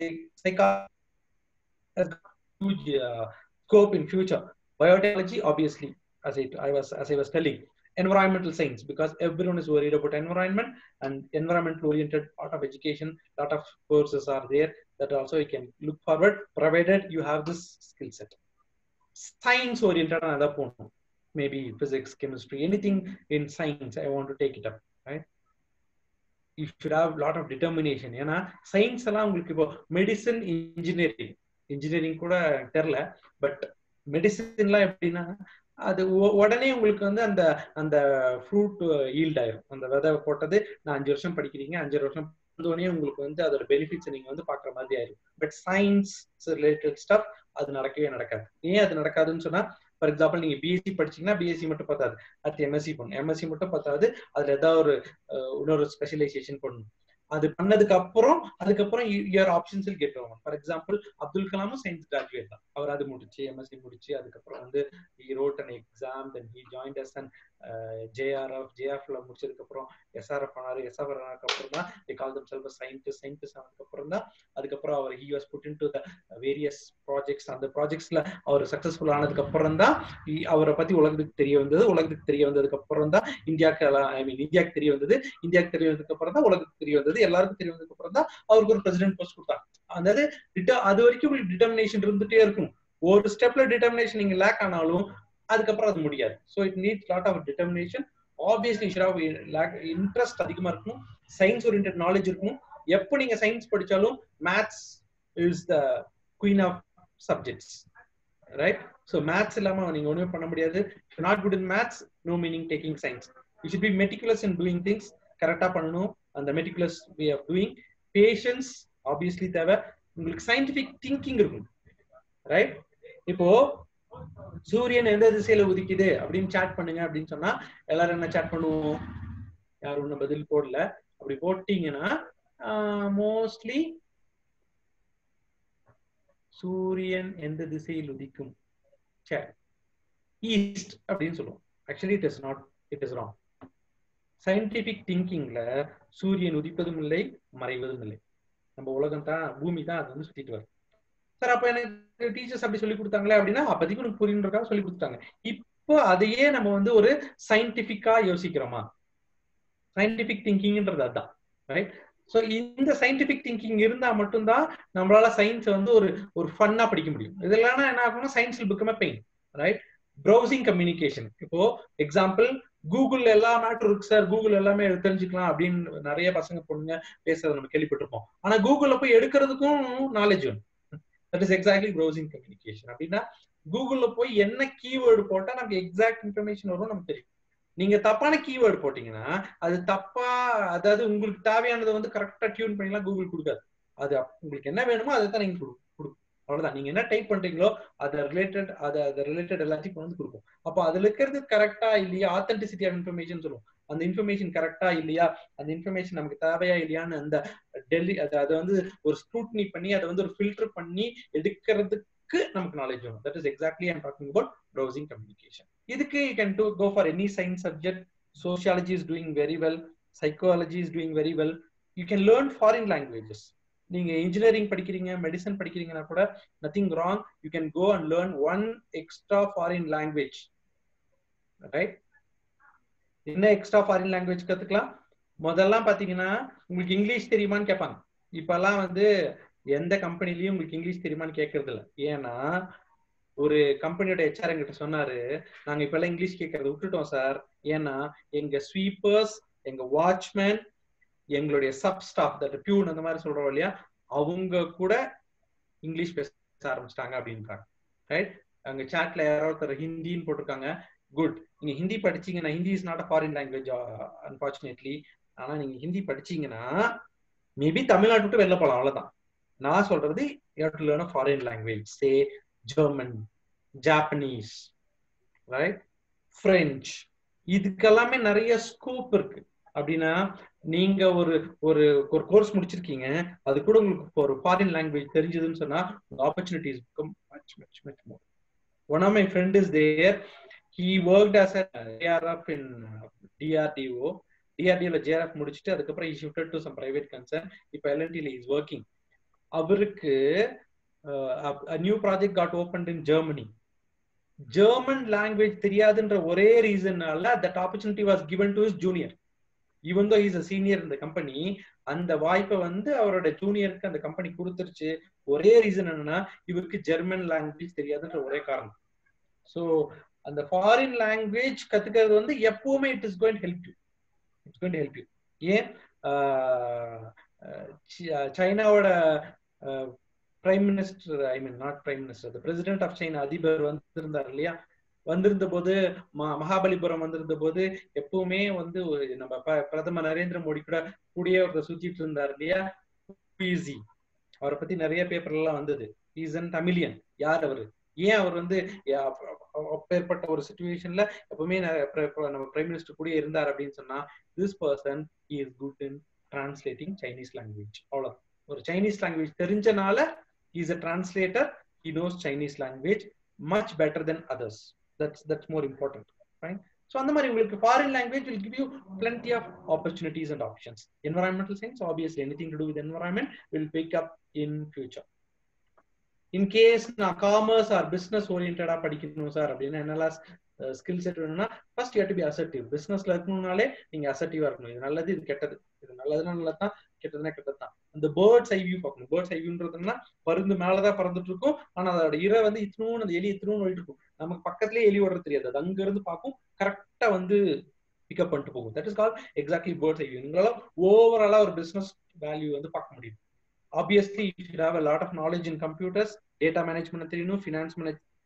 huge uh, scope in future biotechnology obviously as it i was as i was telling environmental science because everyone is worried about environment and environment oriented part of education lot of courses are there that also you can look forward provided you have this skill set science oriented another point maybe physics chemistry anything in science i want to take it up right you should have a lot of determination ஏன்னா science எல்லாம் உங்களுக்கு இப்போ medicine engineering engineering கூட தெரில but மெடிசின்லாம் எப்படின்னா அது உ- உடனே உங்களுக்கு வந்து அந்த அந்த ஃப்ரூட் ஈல்ட் ஆயிரும் அந்த விதை போட்டது நான் அஞ்சு வருஷம் படிக்கிறீங்க அஞ்சு வருஷம் உடனே உங்களுக்கு வந்து அதோட பெனிஃபிட்ஸ் நீங்க வந்து பாக்குற மாதிரி ஆயிரும் பட் சயின்ஸ் ரிலேட்டட் ஸ்டஃப் அது நடக்கவே நடக்காது ஏன் அது நடக்காதுன்னு சொன்னா ஃபார் எக்ஸாம்பிள் நீங்க பிஎஸ்சி படிச்சீங்கன்னா பிஎஸ்சி மட்டும் பத்தாது அடுத்து எம்எஸ்சி பண்ணணும் எம்எஸ்சி மட்டும் பத்தாது அதுல ஏதாவது ஒரு அஹ், இன்னொரு ஸ்பெஷலைசேஷன் பண்ணணும் அது பண்ணதுக்கு அப்புறம் அதுக்கப்புறம் யுவர் ஆப்ஷன்ஸ் கெட் ஆகும் ஃபார் எக்ஸாம்பிள் அப்துல் கலாமும் சயின்ஸ் கிராஜுவேட் தான் அவர் அது முடிச்சு எம்எஸ்சி முடிச்சு அதுக்கப்புறம் வந்து he wrote an exam then he joined us and uh, JRF JRFல முடிச்சதுக்கு அப்புறம் SRF ஆனாரு SRF ஆனதுக்கு அப்புறம் தான் they call themselves a scientist scientist ஆனதுக்கு அப்புறம் தான் அதுக்கப்புறம் அவர் he was put into the various projects அந்த ப்ராஜெக்ட்ஸ்ல அவர் சக்சஸ்ஃபுல் ஆனதுக்கு அப்புறம் தான் he- அவரை பத்தி உலகத்துக்கு தெரிய வந்தது உலகத்துக்கு தெரிய வந்ததுக்கு அப்புறம் தான் இந்தியாவுக்கு ஐ மீன் இந்தியாவுக்கு தெரிய வந்தது இந்தியாவுக்கு தெரிய வந்ததுக்கு அப்புறம் தான் உலகத்துக்கு தெரிய வந்தது எல்லாருக்கும் தெரிய வந்ததுக்கு அப்புறம் தான் அவருக்கு ஒரு பிரசிடென்ட் போஸ்ட் கொடுத்தாங்க அதாவது deter- அது வரைக்கும் உங்களுக்கு டிட்டர்மினேஷன் இருந்துட்டே இருக்கணும் ஒரு ஸ்டெப்ல டிட்டர்மினேஷன் நீங்க லேக் ஆனாலும் அதுக்கப்புறம் அது முடியாது so it needs lot of determination obviously should like interest அதிகமா இருக்கணும் சயின்ஸ் ஓரியன்ட் நாலேஜ் இருக்கணும் எப்போ நீங்க சயின்ஸ் படிச்சாலும் maths is the queen of subjects right so maths இல்லாம நீங்க ஒண்ணுமே பண்ண முடியாது not good in maths no meaning taking science you should be meticulous in doing things கரெக்டா பண்ணணும் அந்த meticulous way of doing patience obviously தேவை உங்களுக்கு சயின்டிபிக் திங்கிங் இருக்கும் ரைட் இப்போ சூரியன் எந்த திசையில உதிக்குது அப்படின்னு சாட் பண்ணுங்க அப்படின்னு சொன்னா எல்லாரும் என்ன சாட் பண்ணுவோம் யாரும் ஒன்னும் பதில் போடல அப்படி போட்டீங்கன்னா மோஸ்ட்லி சூரியன் எந்த திசையில் உதிக்கும் ஈஸ்ட் அப்படின்னு சொல்லுவோம் actually it is not it is wrong scientific திங்கிங்ல சூரியன் உதிப்பதும் இல்லை மறைவதும் இல்லை நம்ம உலகம் தான் பூமி தான் அது வந்து சுத்திட்டு வருது சார் அப்ப எனக்கு டீச்சர்ஸ் அப்படி சொல்லி கொடுத்தாங்களே அப்படின்னா அப்பதைக்கு உனக்கு புரியுன்றக்காக சொல்லி கொடுத்தாங்க இப்போ அதையே நம்ம வந்து ஒரு சயின்டிபிக்கா யோசிக்கிறோமா சயின்டிபிக் திங்கிங்ன்றது அதுதான் ரைட் ஸோ இந்த சயின்டிபிக் திங்கிங் இருந்தா மட்டும்தான் நம்மளால சயின்ஸ் வந்து ஒரு ஒரு ஃபன்னா படிக்க முடியும் இதெல்லாம் என்ன ஆகும்னா science become pain right browsing communication இப்போ எக்ஸாம்பிள் கூகுள் எல்லா மேட்டர் இருக்கு சார் கூகுள் எல்லாமே தெரிஞ்சுக்கலாம் அப்படின்னு நிறைய பசங்க பொண்ணுங்க பேசுறத நம்ம கேள்விப்பட்டிருப்போம் ஆனா கூகுள்ல போய் எடுக்கிறதுக்கும் நாலேஜ் வேணும் that is exactly browsing communication அப்படின்னா கூகுள்ல போய் என்ன கீவேர்டு போட்டா நமக்கு எக்ஸாக்ட் இன்ஃபர்மேஷன் வரும் நமக்கு தெரியும் நீங்க தப்பான கீவேர்டு போட்டீங்கன்னா அது தப்பா அதாவது உங்களுக்கு தேவையானதை வந்து கரெக்டா டியூன் பண்ணிலாம் கூகுள் கொடுக்காது அது உங்களுக்கு என்ன வேணுமோ அதை தான் நீங்க கொடுக்கும் அவ்வளவுதான் நீங்க என்ன டைப் பண்றீங்களோ அதை ரிலேட்டட் அதை அதை ரிலேட்டட் எல்லாத்தையும் வந்து கொடுக்கும் அப்போ அதுல இருக்கிறது கரெக்டா இல்லையா ஆத்தென்டிசிட்டி ஆஃப் இன்ஃபர்மேஷன் சொல்லுவோம் அந்த இன்ஃபர்மேஷன் கரெக்டா இல்லையா அந்த இன்ஃபர்மேஷன் நமக்கு தேவையா இல்லையான்னு அந்த டெல்லி அதை அதை வந்து ஒரு ஸ்க்ரூட்னி பண்ணி அதை வந்து ஒரு ஃபில்டர் பண்ணி எடுக்கிறதுக்கு நமக்கு நாலேஜ் வேணும் that is exactly I'm talking about browsing communication இதுக்கு you can do go for any science subject sociology is doing very well psychology is doing very well you can learn foreign languages நீங்க engineering படிக்கிறீங்க medicine படிக்கிறீங்கன்னா கூட nothing wrong you can go and learn one extra foreign language right என்ன extra foreign language கத்துக்கலாம் முதல்லாம் பாத்தீங்கன்னா உங்களுக்கு English தெரியுமான்னு கேட்பாங்க இப்பெல்லாம் வந்து எந்த கம்பெனிலயும் உங்களுக்கு இங்கிலீஷ் தெரியுமான்னு கேட்கறது இல்லை ஏன்னா ஒரு கம்பெனியோட ஹெச்ஆர் எங்கிட்ட சொன்னாரு நாங்க இப்ப எல்லாம் இங்கிலீஷ் கேட்கறத விட்டுட்டோம் சார் ஏன்னா எங்க ஸ்வீப்பர்ஸ் எங்க வாட்ச்மேன் எங்களுடைய சப் ஸ்டாஃப் தட் பியூன் அந்த மாதிரி சொல்றோம் இல்லையா அவங்க கூட இங்கிலீஷ் பேச ஆரம்பிச்சிட்டாங்க அப்படின்றாங்க ரைட் அங்க சாட்ல யாரோ ஒருத்தர் ஹிந்தின்னு போட்டிருக்காங்க குட் நீங்க ஹிந்தி படிச்சீங்கன்னா Hindi is not a foreign language unfortunately ஆனா நீங்க ஹிந்தி படிச்சீங்கன்னா மேபி தமிழ்நாட்டு விட்டு வெளில போலாம் அவ்வளவுதான் நான் சொல்றது you to learn a foreign language say German Japanese right French இதுக்கெல்லாமே நிறைய ஸ்கோப் இருக்கு அப்படின்னா நீங்க ஒரு ஒரு ஒரு கோர்ஸ் முடிச்சிருக்கீங்க அது கூட உங்களுக்கு ஒரு ஃபாரின் லாங்குவேஜ் தெரிஞ்சதுன்னு சொன்னா உங்க opportunities become much much much more one of my friend is there he work as ARF in DRDO டிஆர்டிஓல ஜேஆர்எஃப் முடிச்சுட்டு அதுக்கப்புறம் he shifted to some private concern இப்போ எல்என்டில இஸ் ஒர்க்கிங் அவருக்கு new project got open in Germany German language தெரியாதுன்ற ஒரே ரீசன்னால that opportunity was given to his junior even though is a senior இந்த கம்பெனி அந்த வாய்ப்பை வந்து அவரோட ஜூனியருக்கு அந்த கம்பெனி கொடுத்துருச்சு ஒரே ரீசன் என்னன்னா இவருக்கு ஜெர்மன் லாங்குவேஜ் தெரியாதுன்ற ஒரே காரணம் ஸோ அந்த ஃபாரின் லாங்குவேஜ் கத்துக்கிறது வந்து எப்பவுமே it is going help you it's going help you ஏன் சைனாவோட prime minister I mean not prime minister president of China அதிபர் வந்திருந்தார் இல்லையா வந்திருந்த போது மகாபலிபுரம் வந்திருந்த போது எப்பவுமே வந்து நம்ம பிரதமர் நரேந்திர மோடி கூட கூடிய ஒருத்தர் சுத்திட்டு இருந்தார் இல்லையா பிசி அவரை பத்தி நிறைய பேப்பர் எல்லாம் வந்தது இஸ் அன் தமிழியன் யார் அவரு ஏன் அவர் வந்து அப்பேற்பட்ட ஒரு சுச்சுவேஷன்ல எப்பவுமே நம்ம பிரைம் மினிஸ்டர் கூட இருந்தார் அப்படின்னு சொன்னா this person is good in translating Chinese language அவ்வளவு ஒரு சைனீஸ் லாங்குவேஜ் தெரிஞ்சனால is a translator he knows Chinese language much better than others that's that's more important right so அந்த மாதிரி உங்களுக்கு foreign language will give you plenty of opportunities and options environmental science obviously anything to do with environment will pick up in future in case நான் commerce or business ஓரியன்டா படிக்கணும் sir அப்படின்னா என்னெல்லாம் skill set வேணும்னா first you to be assertive பிசினஸ்ல இருக்கணும்னாலே நீங்க அசர்டிவா இருக்கணும் இது நல்லது இது கெட்டது இது நல்லதுன்னா நல்லது தான் கெட்டதுன்னா கெட்டது தான் இந்த பேர்ட்ஸ் ஐ வியூ பார்க்கணும் பேர்ட்ஸ் ஐ வியூன்றதுன்னா பருந்து மேலதான் பறந்துட்டு இருக்கும் ஆனா அதோட இறை வந்து இத்தனும் அந்த எலி இத்தனும் ஓடிட்டு இருக்கும் நமக்கு பக்கத்துலயே எலி ஓடுறது தெரியாது அது அங்க இருந்து பார்க்கும் கரெக்டா வந்து பிக்கப் பண்ணிட்டு போகும் that is call exactly bird's eye view உங்களால ஓவராலா ஒரு பிசினஸ் வேல்யூ வந்து பார்க்க முடியும் obviously you have a lot of knowledge in computers data management தெரியணும் ஃபினான்ஸ்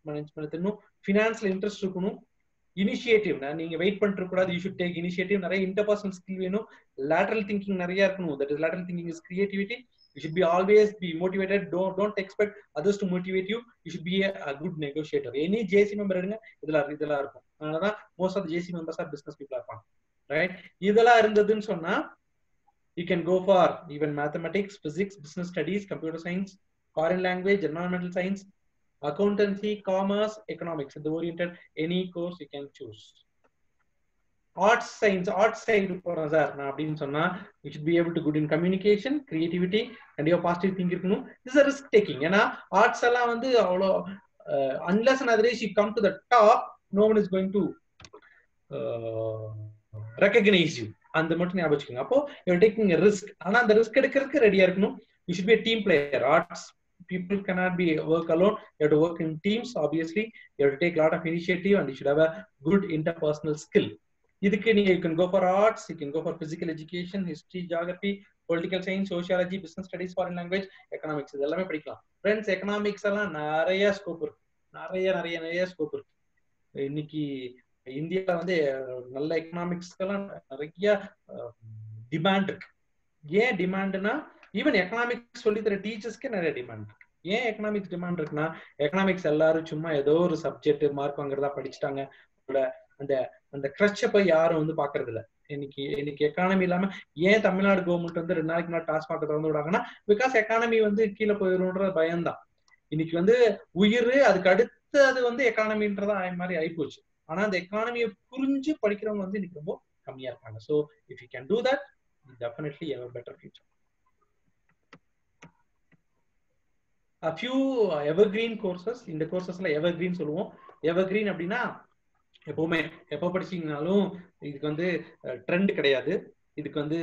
மேனேஜ்மெண்ட் இன்னும் ஃபினான்ஸ்ல இன்ட்ரெஸ்ட் இருக்கணும் இனிஷியேட்டிவ் நீங்க வெயிட் பண்ணிட்டு கூடாது யூ ஷுட் டேக் இனிஷியேட்டிவ் நிறைய இன்டர்பர்சனல் ஸ்கில் வேணும் லேட்டரல் திங்கிங் நிறைய இருக்கணும் that is lateral thinking is creativity you should be always be motivated don't don't expect others to motivate you you should be a, a good negotiator any jc member எடுங்க இதுல இதெல்லாம் இருக்கும் அதனாலதான் most of the jc members are business people இருப்பாங்க right இதெல்லாம் இருந்ததுன்னு சொன்னா you can go for even mathematics physics business studies computer science foreign language environmental science accountancy commerce economics the oriented any course you can choose arts science arts side போறோம் sir நான் அப்படின்னு சொன்னா you should be able to good in communication creativity கண்டிப்பா positive think இருக்கணும் is a risk taking ஏன்னா arts எல்லாம் வந்து அவ்வளோ unless and otherwise you come to the top no one is going to recognise you அந்த மட்டும் ஞாபகம் வச்சுக்கோங்க அப்போ யூ டேக்கிங் ரிஸ்க் ஆனா அந்த ரிஸ்க் எடுக்கிறதுக்கு ரெடியா இருக்கணும் you should be team player arts people cannot be work alone you have to work in teams obviously you have to take a lot of initiative and you should have a good interpersonal skill இதுக்கு நீங்க you can go for arts you can go for physical education history geography political science sociology business studies foreign language economics இது எல்லாமே படிக்கலாம் friends economics எல்லாம் நிறைய scope இருக்கு நிறைய நிறைய நிறைய ஸ்கோப் இருக்கு இன்னைக்கு இந்தியாவில் வந்து நல்ல எக்கனாமிக்ஸ்க்கெல்லாம் நிறைய டிமாண்ட் இருக்கு ஏன் டிமாண்ட்னா ஈவன் எக்கனாமிக்ஸ் சொல்லி தர டீச்சர்ஸ்க்கே நிறைய டிமாண்ட் இருக்கு ஏன் எக்கனாமிக்ஸ் டிமாண்ட் இருக்குன்னா எக்கனாமிக்ஸ் எல்லாரும் சும்மா ஏதோ ஒரு சப்ஜெக்ட் மார்க் வாங்குறதா படிச்சுட்டாங்க அந்த அந்த கிரச்ச போய் யாரும் வந்து பாக்குறது இல்ல இன்னைக்கு இன்னைக்கு எக்கானமி இல்லாம ஏன் தமிழ்நாடு கவர்மெண்ட் வந்து ரெண்டு நாளைக்கு முன்னாடி டாஸ்மாக் திறந்து விடாங்கன்னா பிகாஸ் எக்கானமி வந்து கீழே போயிரும்ன்ற பயம்தான் இன்னைக்கு வந்து உயிர் அதுக்கு அடுத்து அது வந்து எக்கானமின்றதா மாதிரி ஆயிப்போச்சு ஆனா அந்த எக்கானமியை புரிஞ்சு படிக்கிறவங்க வந்து இன்னைக்கு ரொம்ப கம்மியா இருக்காங்க so if you can do that definitely have better future a few evergreen courses இந்த கோர்சஸ்ல evergreen சொல்லுவோம் evergreen அப்படின்னா எப்பவுமே எப்போ படிச்சீங்கனாலும் இதுக்கு வந்து ட்ரெண்ட் கிடையாது இதுக்கு வந்து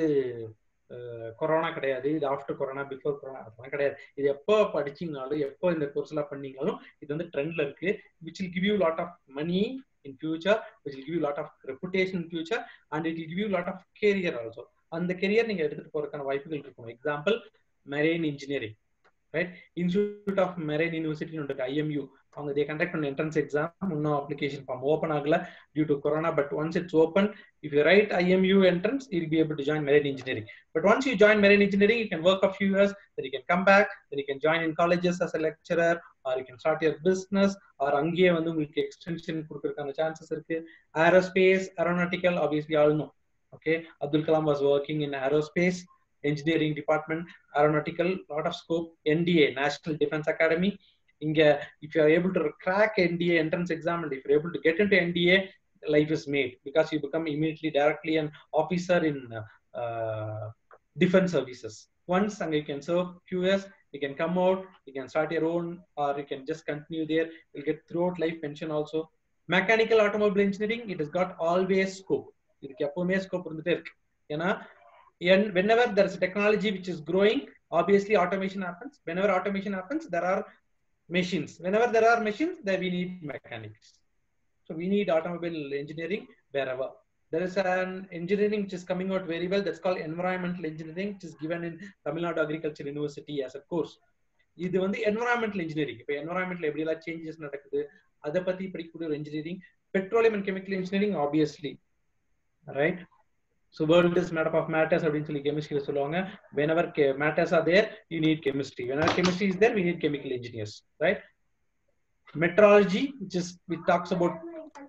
கொரோனா கிடையாது இது ஆஃப்டர் கொரோனா பிஃபோர் கொரோனா அதெல்லாம் கிடையாது இது எப்போ படிச்சீங்கனாலும் எப்போ இந்த கோர்ஸ் எல்லாம் பண்ணீங்கனாலும் இது வந்து ட்ரெண்ட்ல இருக்கு which will give you lot of money in future which will give you lot of reputation in future and it will give you lot of career also அந்த கெரியர் நீங்க எடுத்துட்டு போறதுக்கான வாய்ப்புகள் இருக்கும் example marine engineering right institute of marine university இருக்கு IMU அவங்க they conduct பண்ண entrance exam இன்னும் அப்ளிகேஷன் ஃபார்ம் ஓப்பன் ஆகல due to corona but once it's open if you write IMU entrance you be able to join marine engineering but once you join marine engineering you can work a few years then you can come back then you can join in colleges as a lecturer or you can start your business or அங்கேயே வந்து உங்களுக்கு extension கொடுக்கறதுக்கான chances இருக்கு aerospace aeronautical obviously ஆளுணும் okay Abdul Kalam was working in aerospace engineering department aeronautical lot of scope nda national defense academy inga if you are able to crack nda entrance exam and if you're able to get into nda life is made because you become immediately directly an officer in uh, defense services once and you can serve few years you can come out you can start your own or you can just continue there you'll get throughout life pension also mechanical automobile engineering it has got always scope இதுக்கு எப்பவுமே scope இருந்துட்டே இருக்கு ஏன்னா and whenever there is a technology which is growing obviously automation happens whenever automation happens there are machines whenever there are machines there we need mechanics so we need automobile engineering wherever there is an engineering which is coming out very well that's called environmental engineering which is given in tamil nadu agriculture university as a course இது வந்து environmental engineering இப்போ என்வரான்மெண்ட்ல எப்படி எல்லாம் changes நடக்குது அதை பத்தி படிக்கக்கூடிய ஒரு engineering petroleum and chemical engineering obviously right so world is made of matters அப்படின்னு சொல்லி கெமிஸ்ட்ரியில் சொல்லுவாங்க whenever matters are there you need chemistry whenever chemistry is there we need chemical engineers right metrology which is which talks about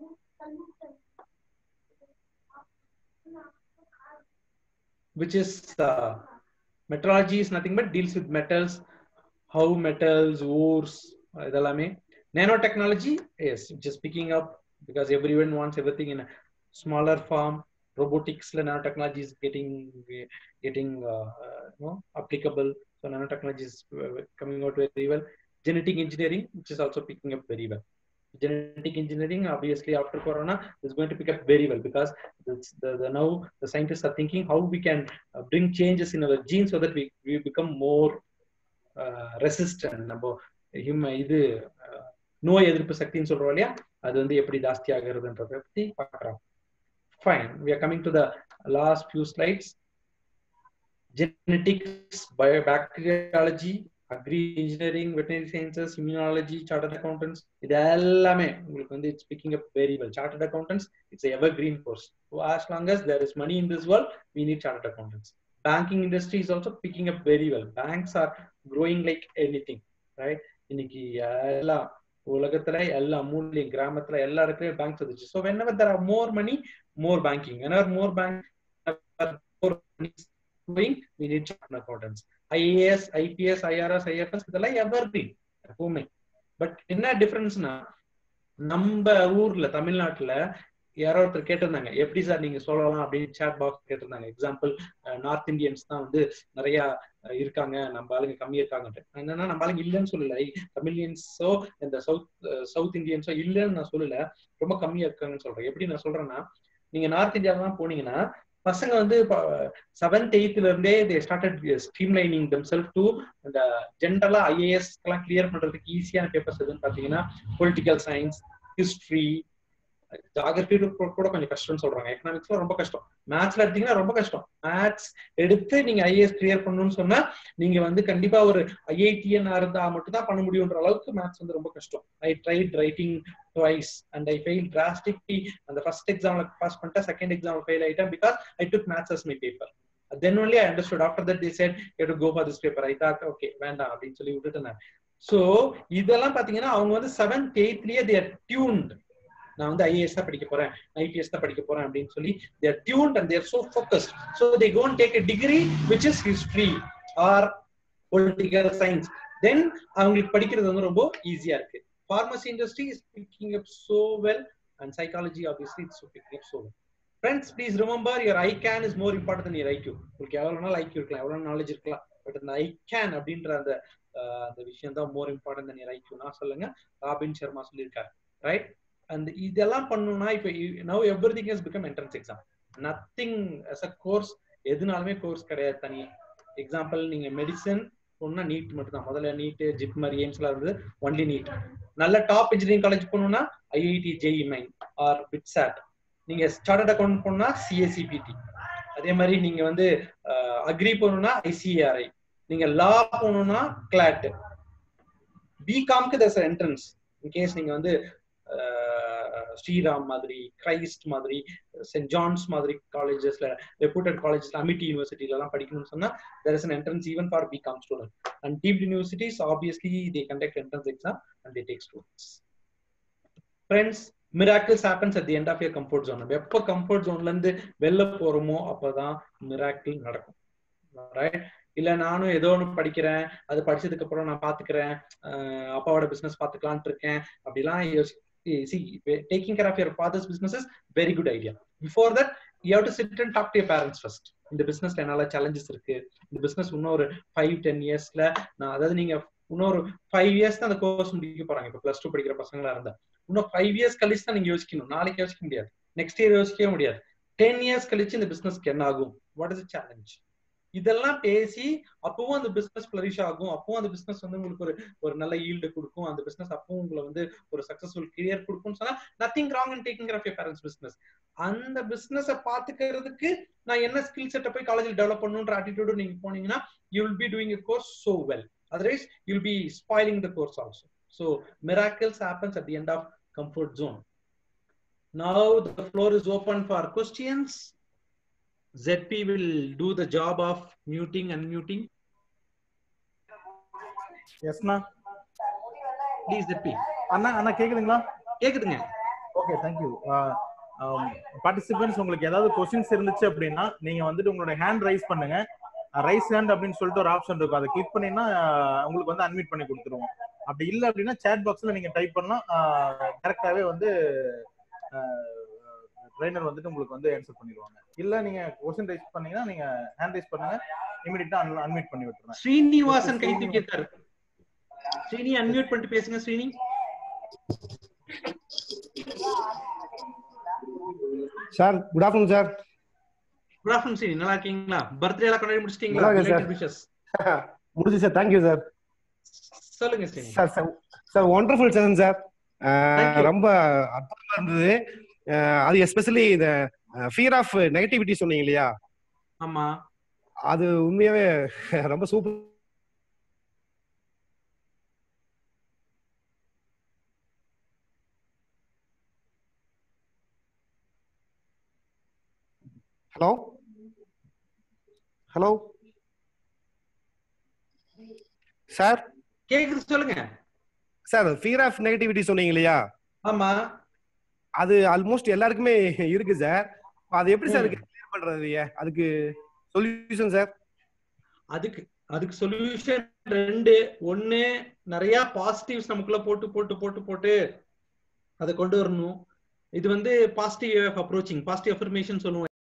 which is uh, metrology is nothing but deals with metals how metals ores இதெல்லாமே nanotechnology yes which is picking up because everyone wants everything in a smaller form robotics nanotechnology is getting getting uh, uh, you know applicable so nanotechnology is coming out very well genetic engineering which is also picking up very well genetic engineering obviously after corona is going to pick up very well because the, the now the scientists are thinking how we can uh, bring changes in our genes so that we, we become more uh, resistant நம்ம ஹியூம இது நோய் எதிர்ப்பு சக்தின்னு சொல்றோம் இல்லையா அது வந்து எப்படி ஜாஸ்தி ஆகுறதுன்றத பத்தி பார்க்கலாம் fine we are coming to the last few slides genetics biobacteriology agri engineering veterinary sciences immunology chartered accountants இது எல்லாமே உங்களுக்கு வந்து it's picking up very well chartered accountants it's evergreen course as long as there is money in this world we need chartered accountants banking industry is also picking up very well banks are growing like anything right இன்னைக்கு எல்லாம் உலகத்துல எல்லா மூலையும் கிராமத்துல எல்லா இடத்துலயும் banks வந்துச்சு so whenever there are more money more banking whenever more bank more going we need chartered accountants IAS IPS IRS IFS இதெல்லாம் எவர் green எப்பவுமே பட் என்ன டிஃபரன்ஸ்னா நம்ம ஊர்ல தமிழ்நாட்டுல யாரோ ஒருத்தர் கேட்டிருந்தாங்க எப்படி சார் நீங்க சொல்லலாம் அப்படின்னு சேட் பாக்ஸ் கேட்டிருந்தாங்க எக்ஸாம்பிள் நார்த் இந்தியன்ஸ் தான் வந்து நிறைய இருக்காங்க நம்ம ஆளுங்க கம்மியா இருக்காங்கன்ட்டு என்னன்னா நம்ம ஆளுங்க இல்லைன்னு சொல்லல தமிழியன்ஸோ இந்த சவுத் சவுத் இந்தியன்ஸோ இல்லைன்னு நான் சொல்லல ரொம்ப கம்மியா இருக்காங்கன்னு சொல்றேன் எப்படி நான் சொல்றேன்னா நீங்க நார்த் இந்தியாவெல்லாம் போனீங்கன்னா பசங்க வந்து செவன்த் எயித்துல இருந்தே they started streamlining themselves to இந்த ஜென்ரலா ஐஏஎஸ் எல்லாம் கிளியர் பண்றதுக்கு ஈஸியான பேப்பர்ஸ் எதுன்னு பாத்தீங்கன்னா பொலிட்டிக்கல் சயின்ஸ் ஹிஸ்டரி ஜாகிரபி கூட கொஞ்சம் கஷ்டம்னு சொல்றாங்க எக்கனாமிக்ஸ்ல ரொம்ப கஷ்டம் மேத்ஸ்ல எடுத்தீங்கன்னா ரொம்ப கஷ்டம் மேத்ஸ் எடுத்து நீங்க ஐஏஎஸ் கிளியர் பண்ணணும்னு சொன்னா நீங்க வந்து கண்டிப்பா ஒரு ஐஐடிஎன் இருந்தா மட்டும் தான் பண்ண முடியுன்ற அளவுக்கு மேத்ஸ் வந்து ரொம்ப கஷ்டம் I tried writing twice and I fail drastically அந்த ஃபர்ஸ்ட் எக்ஸாம்ல பாஸ் பண்ணிட்டேன் செகண்ட் எக்ஸாம்ல ஃபெயில் ஆயிட்டேன் because I took maths as my paper then only I understood after that the set you to go for this paper I thought okay வேண்டாம் அப்படின்னு சொல்லி விட்டுட்டேன் so இதெல்லாம் பாத்தீங்கன்னா அவங்க வந்து செவன்த் எயித்லயே தேர் டியூன்ட் நான் வந்து ஐஏஎஸ் தான் படிக்க போறேன் ஐபிஎஸ் தான் படிக்க போறேன் அப்படின்னு சொல்லி there tuned and there so focused so they gone take a degree which is history or political science then அவங்களுக்கு படிக்கிறது வந்து ரொம்ப ஈஸியா இருக்கு pharmacy industry is picking up so well and psychology obviously it's picking up so well friends please remember your i can is more important than your iq உங்களுக்கு எவ்வளவு நாள் IQ இருக்கலாம் எவ்வளவு நாலேஜ் இருக்கலாம் பட் அந்த ஐ கேன் அப்படின்ற அந்த அந்த விஷயம் தான் மோர் இம்பார்ட்டன்ட் தன் ஐக்கியூ நான் சொல்லுங்க ராபின் சர்மா சொல்லியிருக்காரு ரைட் அந்த இதெல்லாம் பண்ணணும்னா இப்போ now everything has become entrance exam nothing as a course எதுனாலுமே கோர்ஸ் கிடையாது தனி எக்ஸாம்பிள் நீங்க மெடிசன் ஒன்னா நீட் மட்டும் தான் முதல்ல நீட் ஜிப்மர் எய்ம்ஸ்ல இருந்து ஒன்லி நீட் நல்ல டாப் இன்ஜினியரிங் காலேஜ் போகணும்னா IIT JEE main or BITSAT நீங்க ஸ்டார்டட் அக்கௌண்ட் போனா சிஎஸ்சிபிடி அதே மாதிரி நீங்க வந்து அக்ரி போகணும்னா ஐசிஆர்ஐ நீங்க லா போகணும்னா கிளாட் பிகாம்க்கு தஸ் என்ட்ரன்ஸ் இன்கேஸ் நீங்க வந்து ஸ்ரீராம் மாதிரி கிரைஸ்ட் மாதிரி சென்ட் ஜான்ஸ் மாதிரி காலேஜஸ்ல ரெப்யூட்டட் காலேஜஸ்ல அமிட்டி யூனிவர்சிட்டில எல்லாம் படிக்கணும்னு சொன்னா there is an entrance even for BCom student and deemed universities obviously they conduct entrance exam and they take students friends miracles happens at the end of your comfort zone நம்ம எப்போ comfort ஜோன்ல இருந்து வெளில போறோமோ அப்பதான் miracle நடக்கும் right இல்ல நானும் ஏதோ ஒன்று படிக்கிறேன் அது படிச்சதுக்கு அப்புறம் நான் பாத்துக்கிறேன் அப்பாவோட பிசினஸ் பாத்துக்கலான்ட்டு இருக்கேன் அப்படிலாம் யோசி see taking care of your father's business is very good idea before that you have to sit and talk to your parents first இந்த பிசினஸ்ல என்னால சேலஞ்சஸ் இருக்கு இந்த பிசினஸ் இன்னொரு ஃபைவ் டென் இயர்ஸ்ல நான் அதாவது நீங்க இன்னொரு ஃபைவ் இயர்ஸ் தான் அந்த கோர்ஸ் முடிக்க போறாங்க இப்ப பிளஸ் டூ படிக்கிற பசங்களா இருந்தா இன்னும் ஃபைவ் இயர்ஸ் கழிச்சு தான் நீங்க யோசிக்கணும் நாளைக்கு யோசிக்க முடியாது நெக்ஸ்ட் இயர் யோசிக்கவே முடியாது டென் இயர்ஸ் கழிச்சு இந்த பிசினஸ்க்கு என்ன ஆகும் வாட் இஸ் சேலஞ்ச் இதெல்லாம் பேசி அப்பவும் அந்த பிசினஸ் ஃபிளரிஷ் ஆகும் அப்பவும் அந்த பிசினஸ் வந்து உங்களுக்கு ஒரு ஒரு நல்ல ஈல்டு கொடுக்கும் அந்த பிசினஸ் அப்பவும் உங்களை வந்து ஒரு சக்சஸ்ஃபுல் கிரியர் கொடுக்கும்னு சொன்னா nothing wrong in taking care of your parents business அந்த பிசினஸ பாத்துக்கிறதுக்கு நான் என்ன ஸ்கில் செட்டை போய் காலேஜில் டெவலப் பண்ணுன்ற ஆட்டிடியூடு நீங்க போனீங்கன்னா you will be doing a course so well otherwise you'll be spoiling the course also so miracles happens at the end of comfort zone now the floor is open for questions zp will do the job of muting and muting எஸ்ண்ணா please zp அண்ணா அண்ணா கேக்குதுங்களா கேக்குதுங்க okay thank you participants உங்களுக்கு ஏதாவது questions இருந்துச்சு அப்படின்னா நீங்க வந்துட்டு உங்களோட ஹேண்ட் ரைஸ் பண்ணுங்க ரைஸ் ஹேண்ட் அப்படின்னு சொல்லிட்டு ஒரு ஆப்ஷன் இருக்கும் அதை கிளிக் பண்ணீங்கன்னா உங்களுக்கு வந்து அன்மியூட் பண்ணி கொடுத்துருவோம் அப்படி இல்லை அப்படின்னா சேட் பாக்ஸ்ல நீங்க டைப் பண்ணா கரெக்டாவே வந்து ட்ரைனர் வந்துட்டு உங்களுக்கு வந்து ஆன்சர் பண்ணிடுவாங்க இல்ல நீங்க கொஸ்டின் ரைஸ் பண்ணீங்கன்னா நீங்க ஹேண்ட் ரைஸ் பண்ணுங்க இமிடியட்டா அன்மியூட் பண்ணி விட்டுறேன் ஸ்ரீனிவாசன் கை தூக்கிட்டாரு ஸ்ரீனி அன்மியூட் பண்ணிட்டு பேசுங்க Srini sir good afternoon sir good afternoon Srini நல்லா இருக்கீங்களா பர்த்டே எல்லாம் கொண்டாடி முடிச்சிட்டீங்களா நல்லா இருக்கேன் Belated wishes. முடிஞ்சு சார் தேங்க்யூ சார் சொல்லுங்க Srini sir sir sir wonderful session sir Thank you. ரொம்ப அற்புதமா இருந்தது அஹ், அது எஸ்பெஷலி இந்த ஃபியர் ஆஃப் நெகட்டிவிட்டி சொன்னீங்க இல்லையா ஆமா அது உண்மையாவே ரொம்ப சூப்பர் ஹலோ ஹலோ சார் கேக்குது சொல்லுங்க சார் ஃபியர் ஆஃப் நெகட்டிவிட்டி சொன்னீங்க இல்லையா ஆமா அது ஆல்மோஸ்ட் எல்லாருக்குமே இருக்கு சார் அது எப்படி சார் ம். கிளியர் பண்றது அதுக்கு சொல்யூஷன் சார் அதுக்கு அதுக்கு சொல்யூஷன் ரெண்டு ஒண்ணு நிறைய பாசிட்டிவ்ஸ் நமக்குள்ள போட்டு போட்டு போட்டு போட்டு அதை கொண்டு வரணும் இது வந்து பாசிட்டிவ் அப்ரோச்சிங் பாசிட்டிவ் அஃபர்மேஷன் சொல்லுவோம்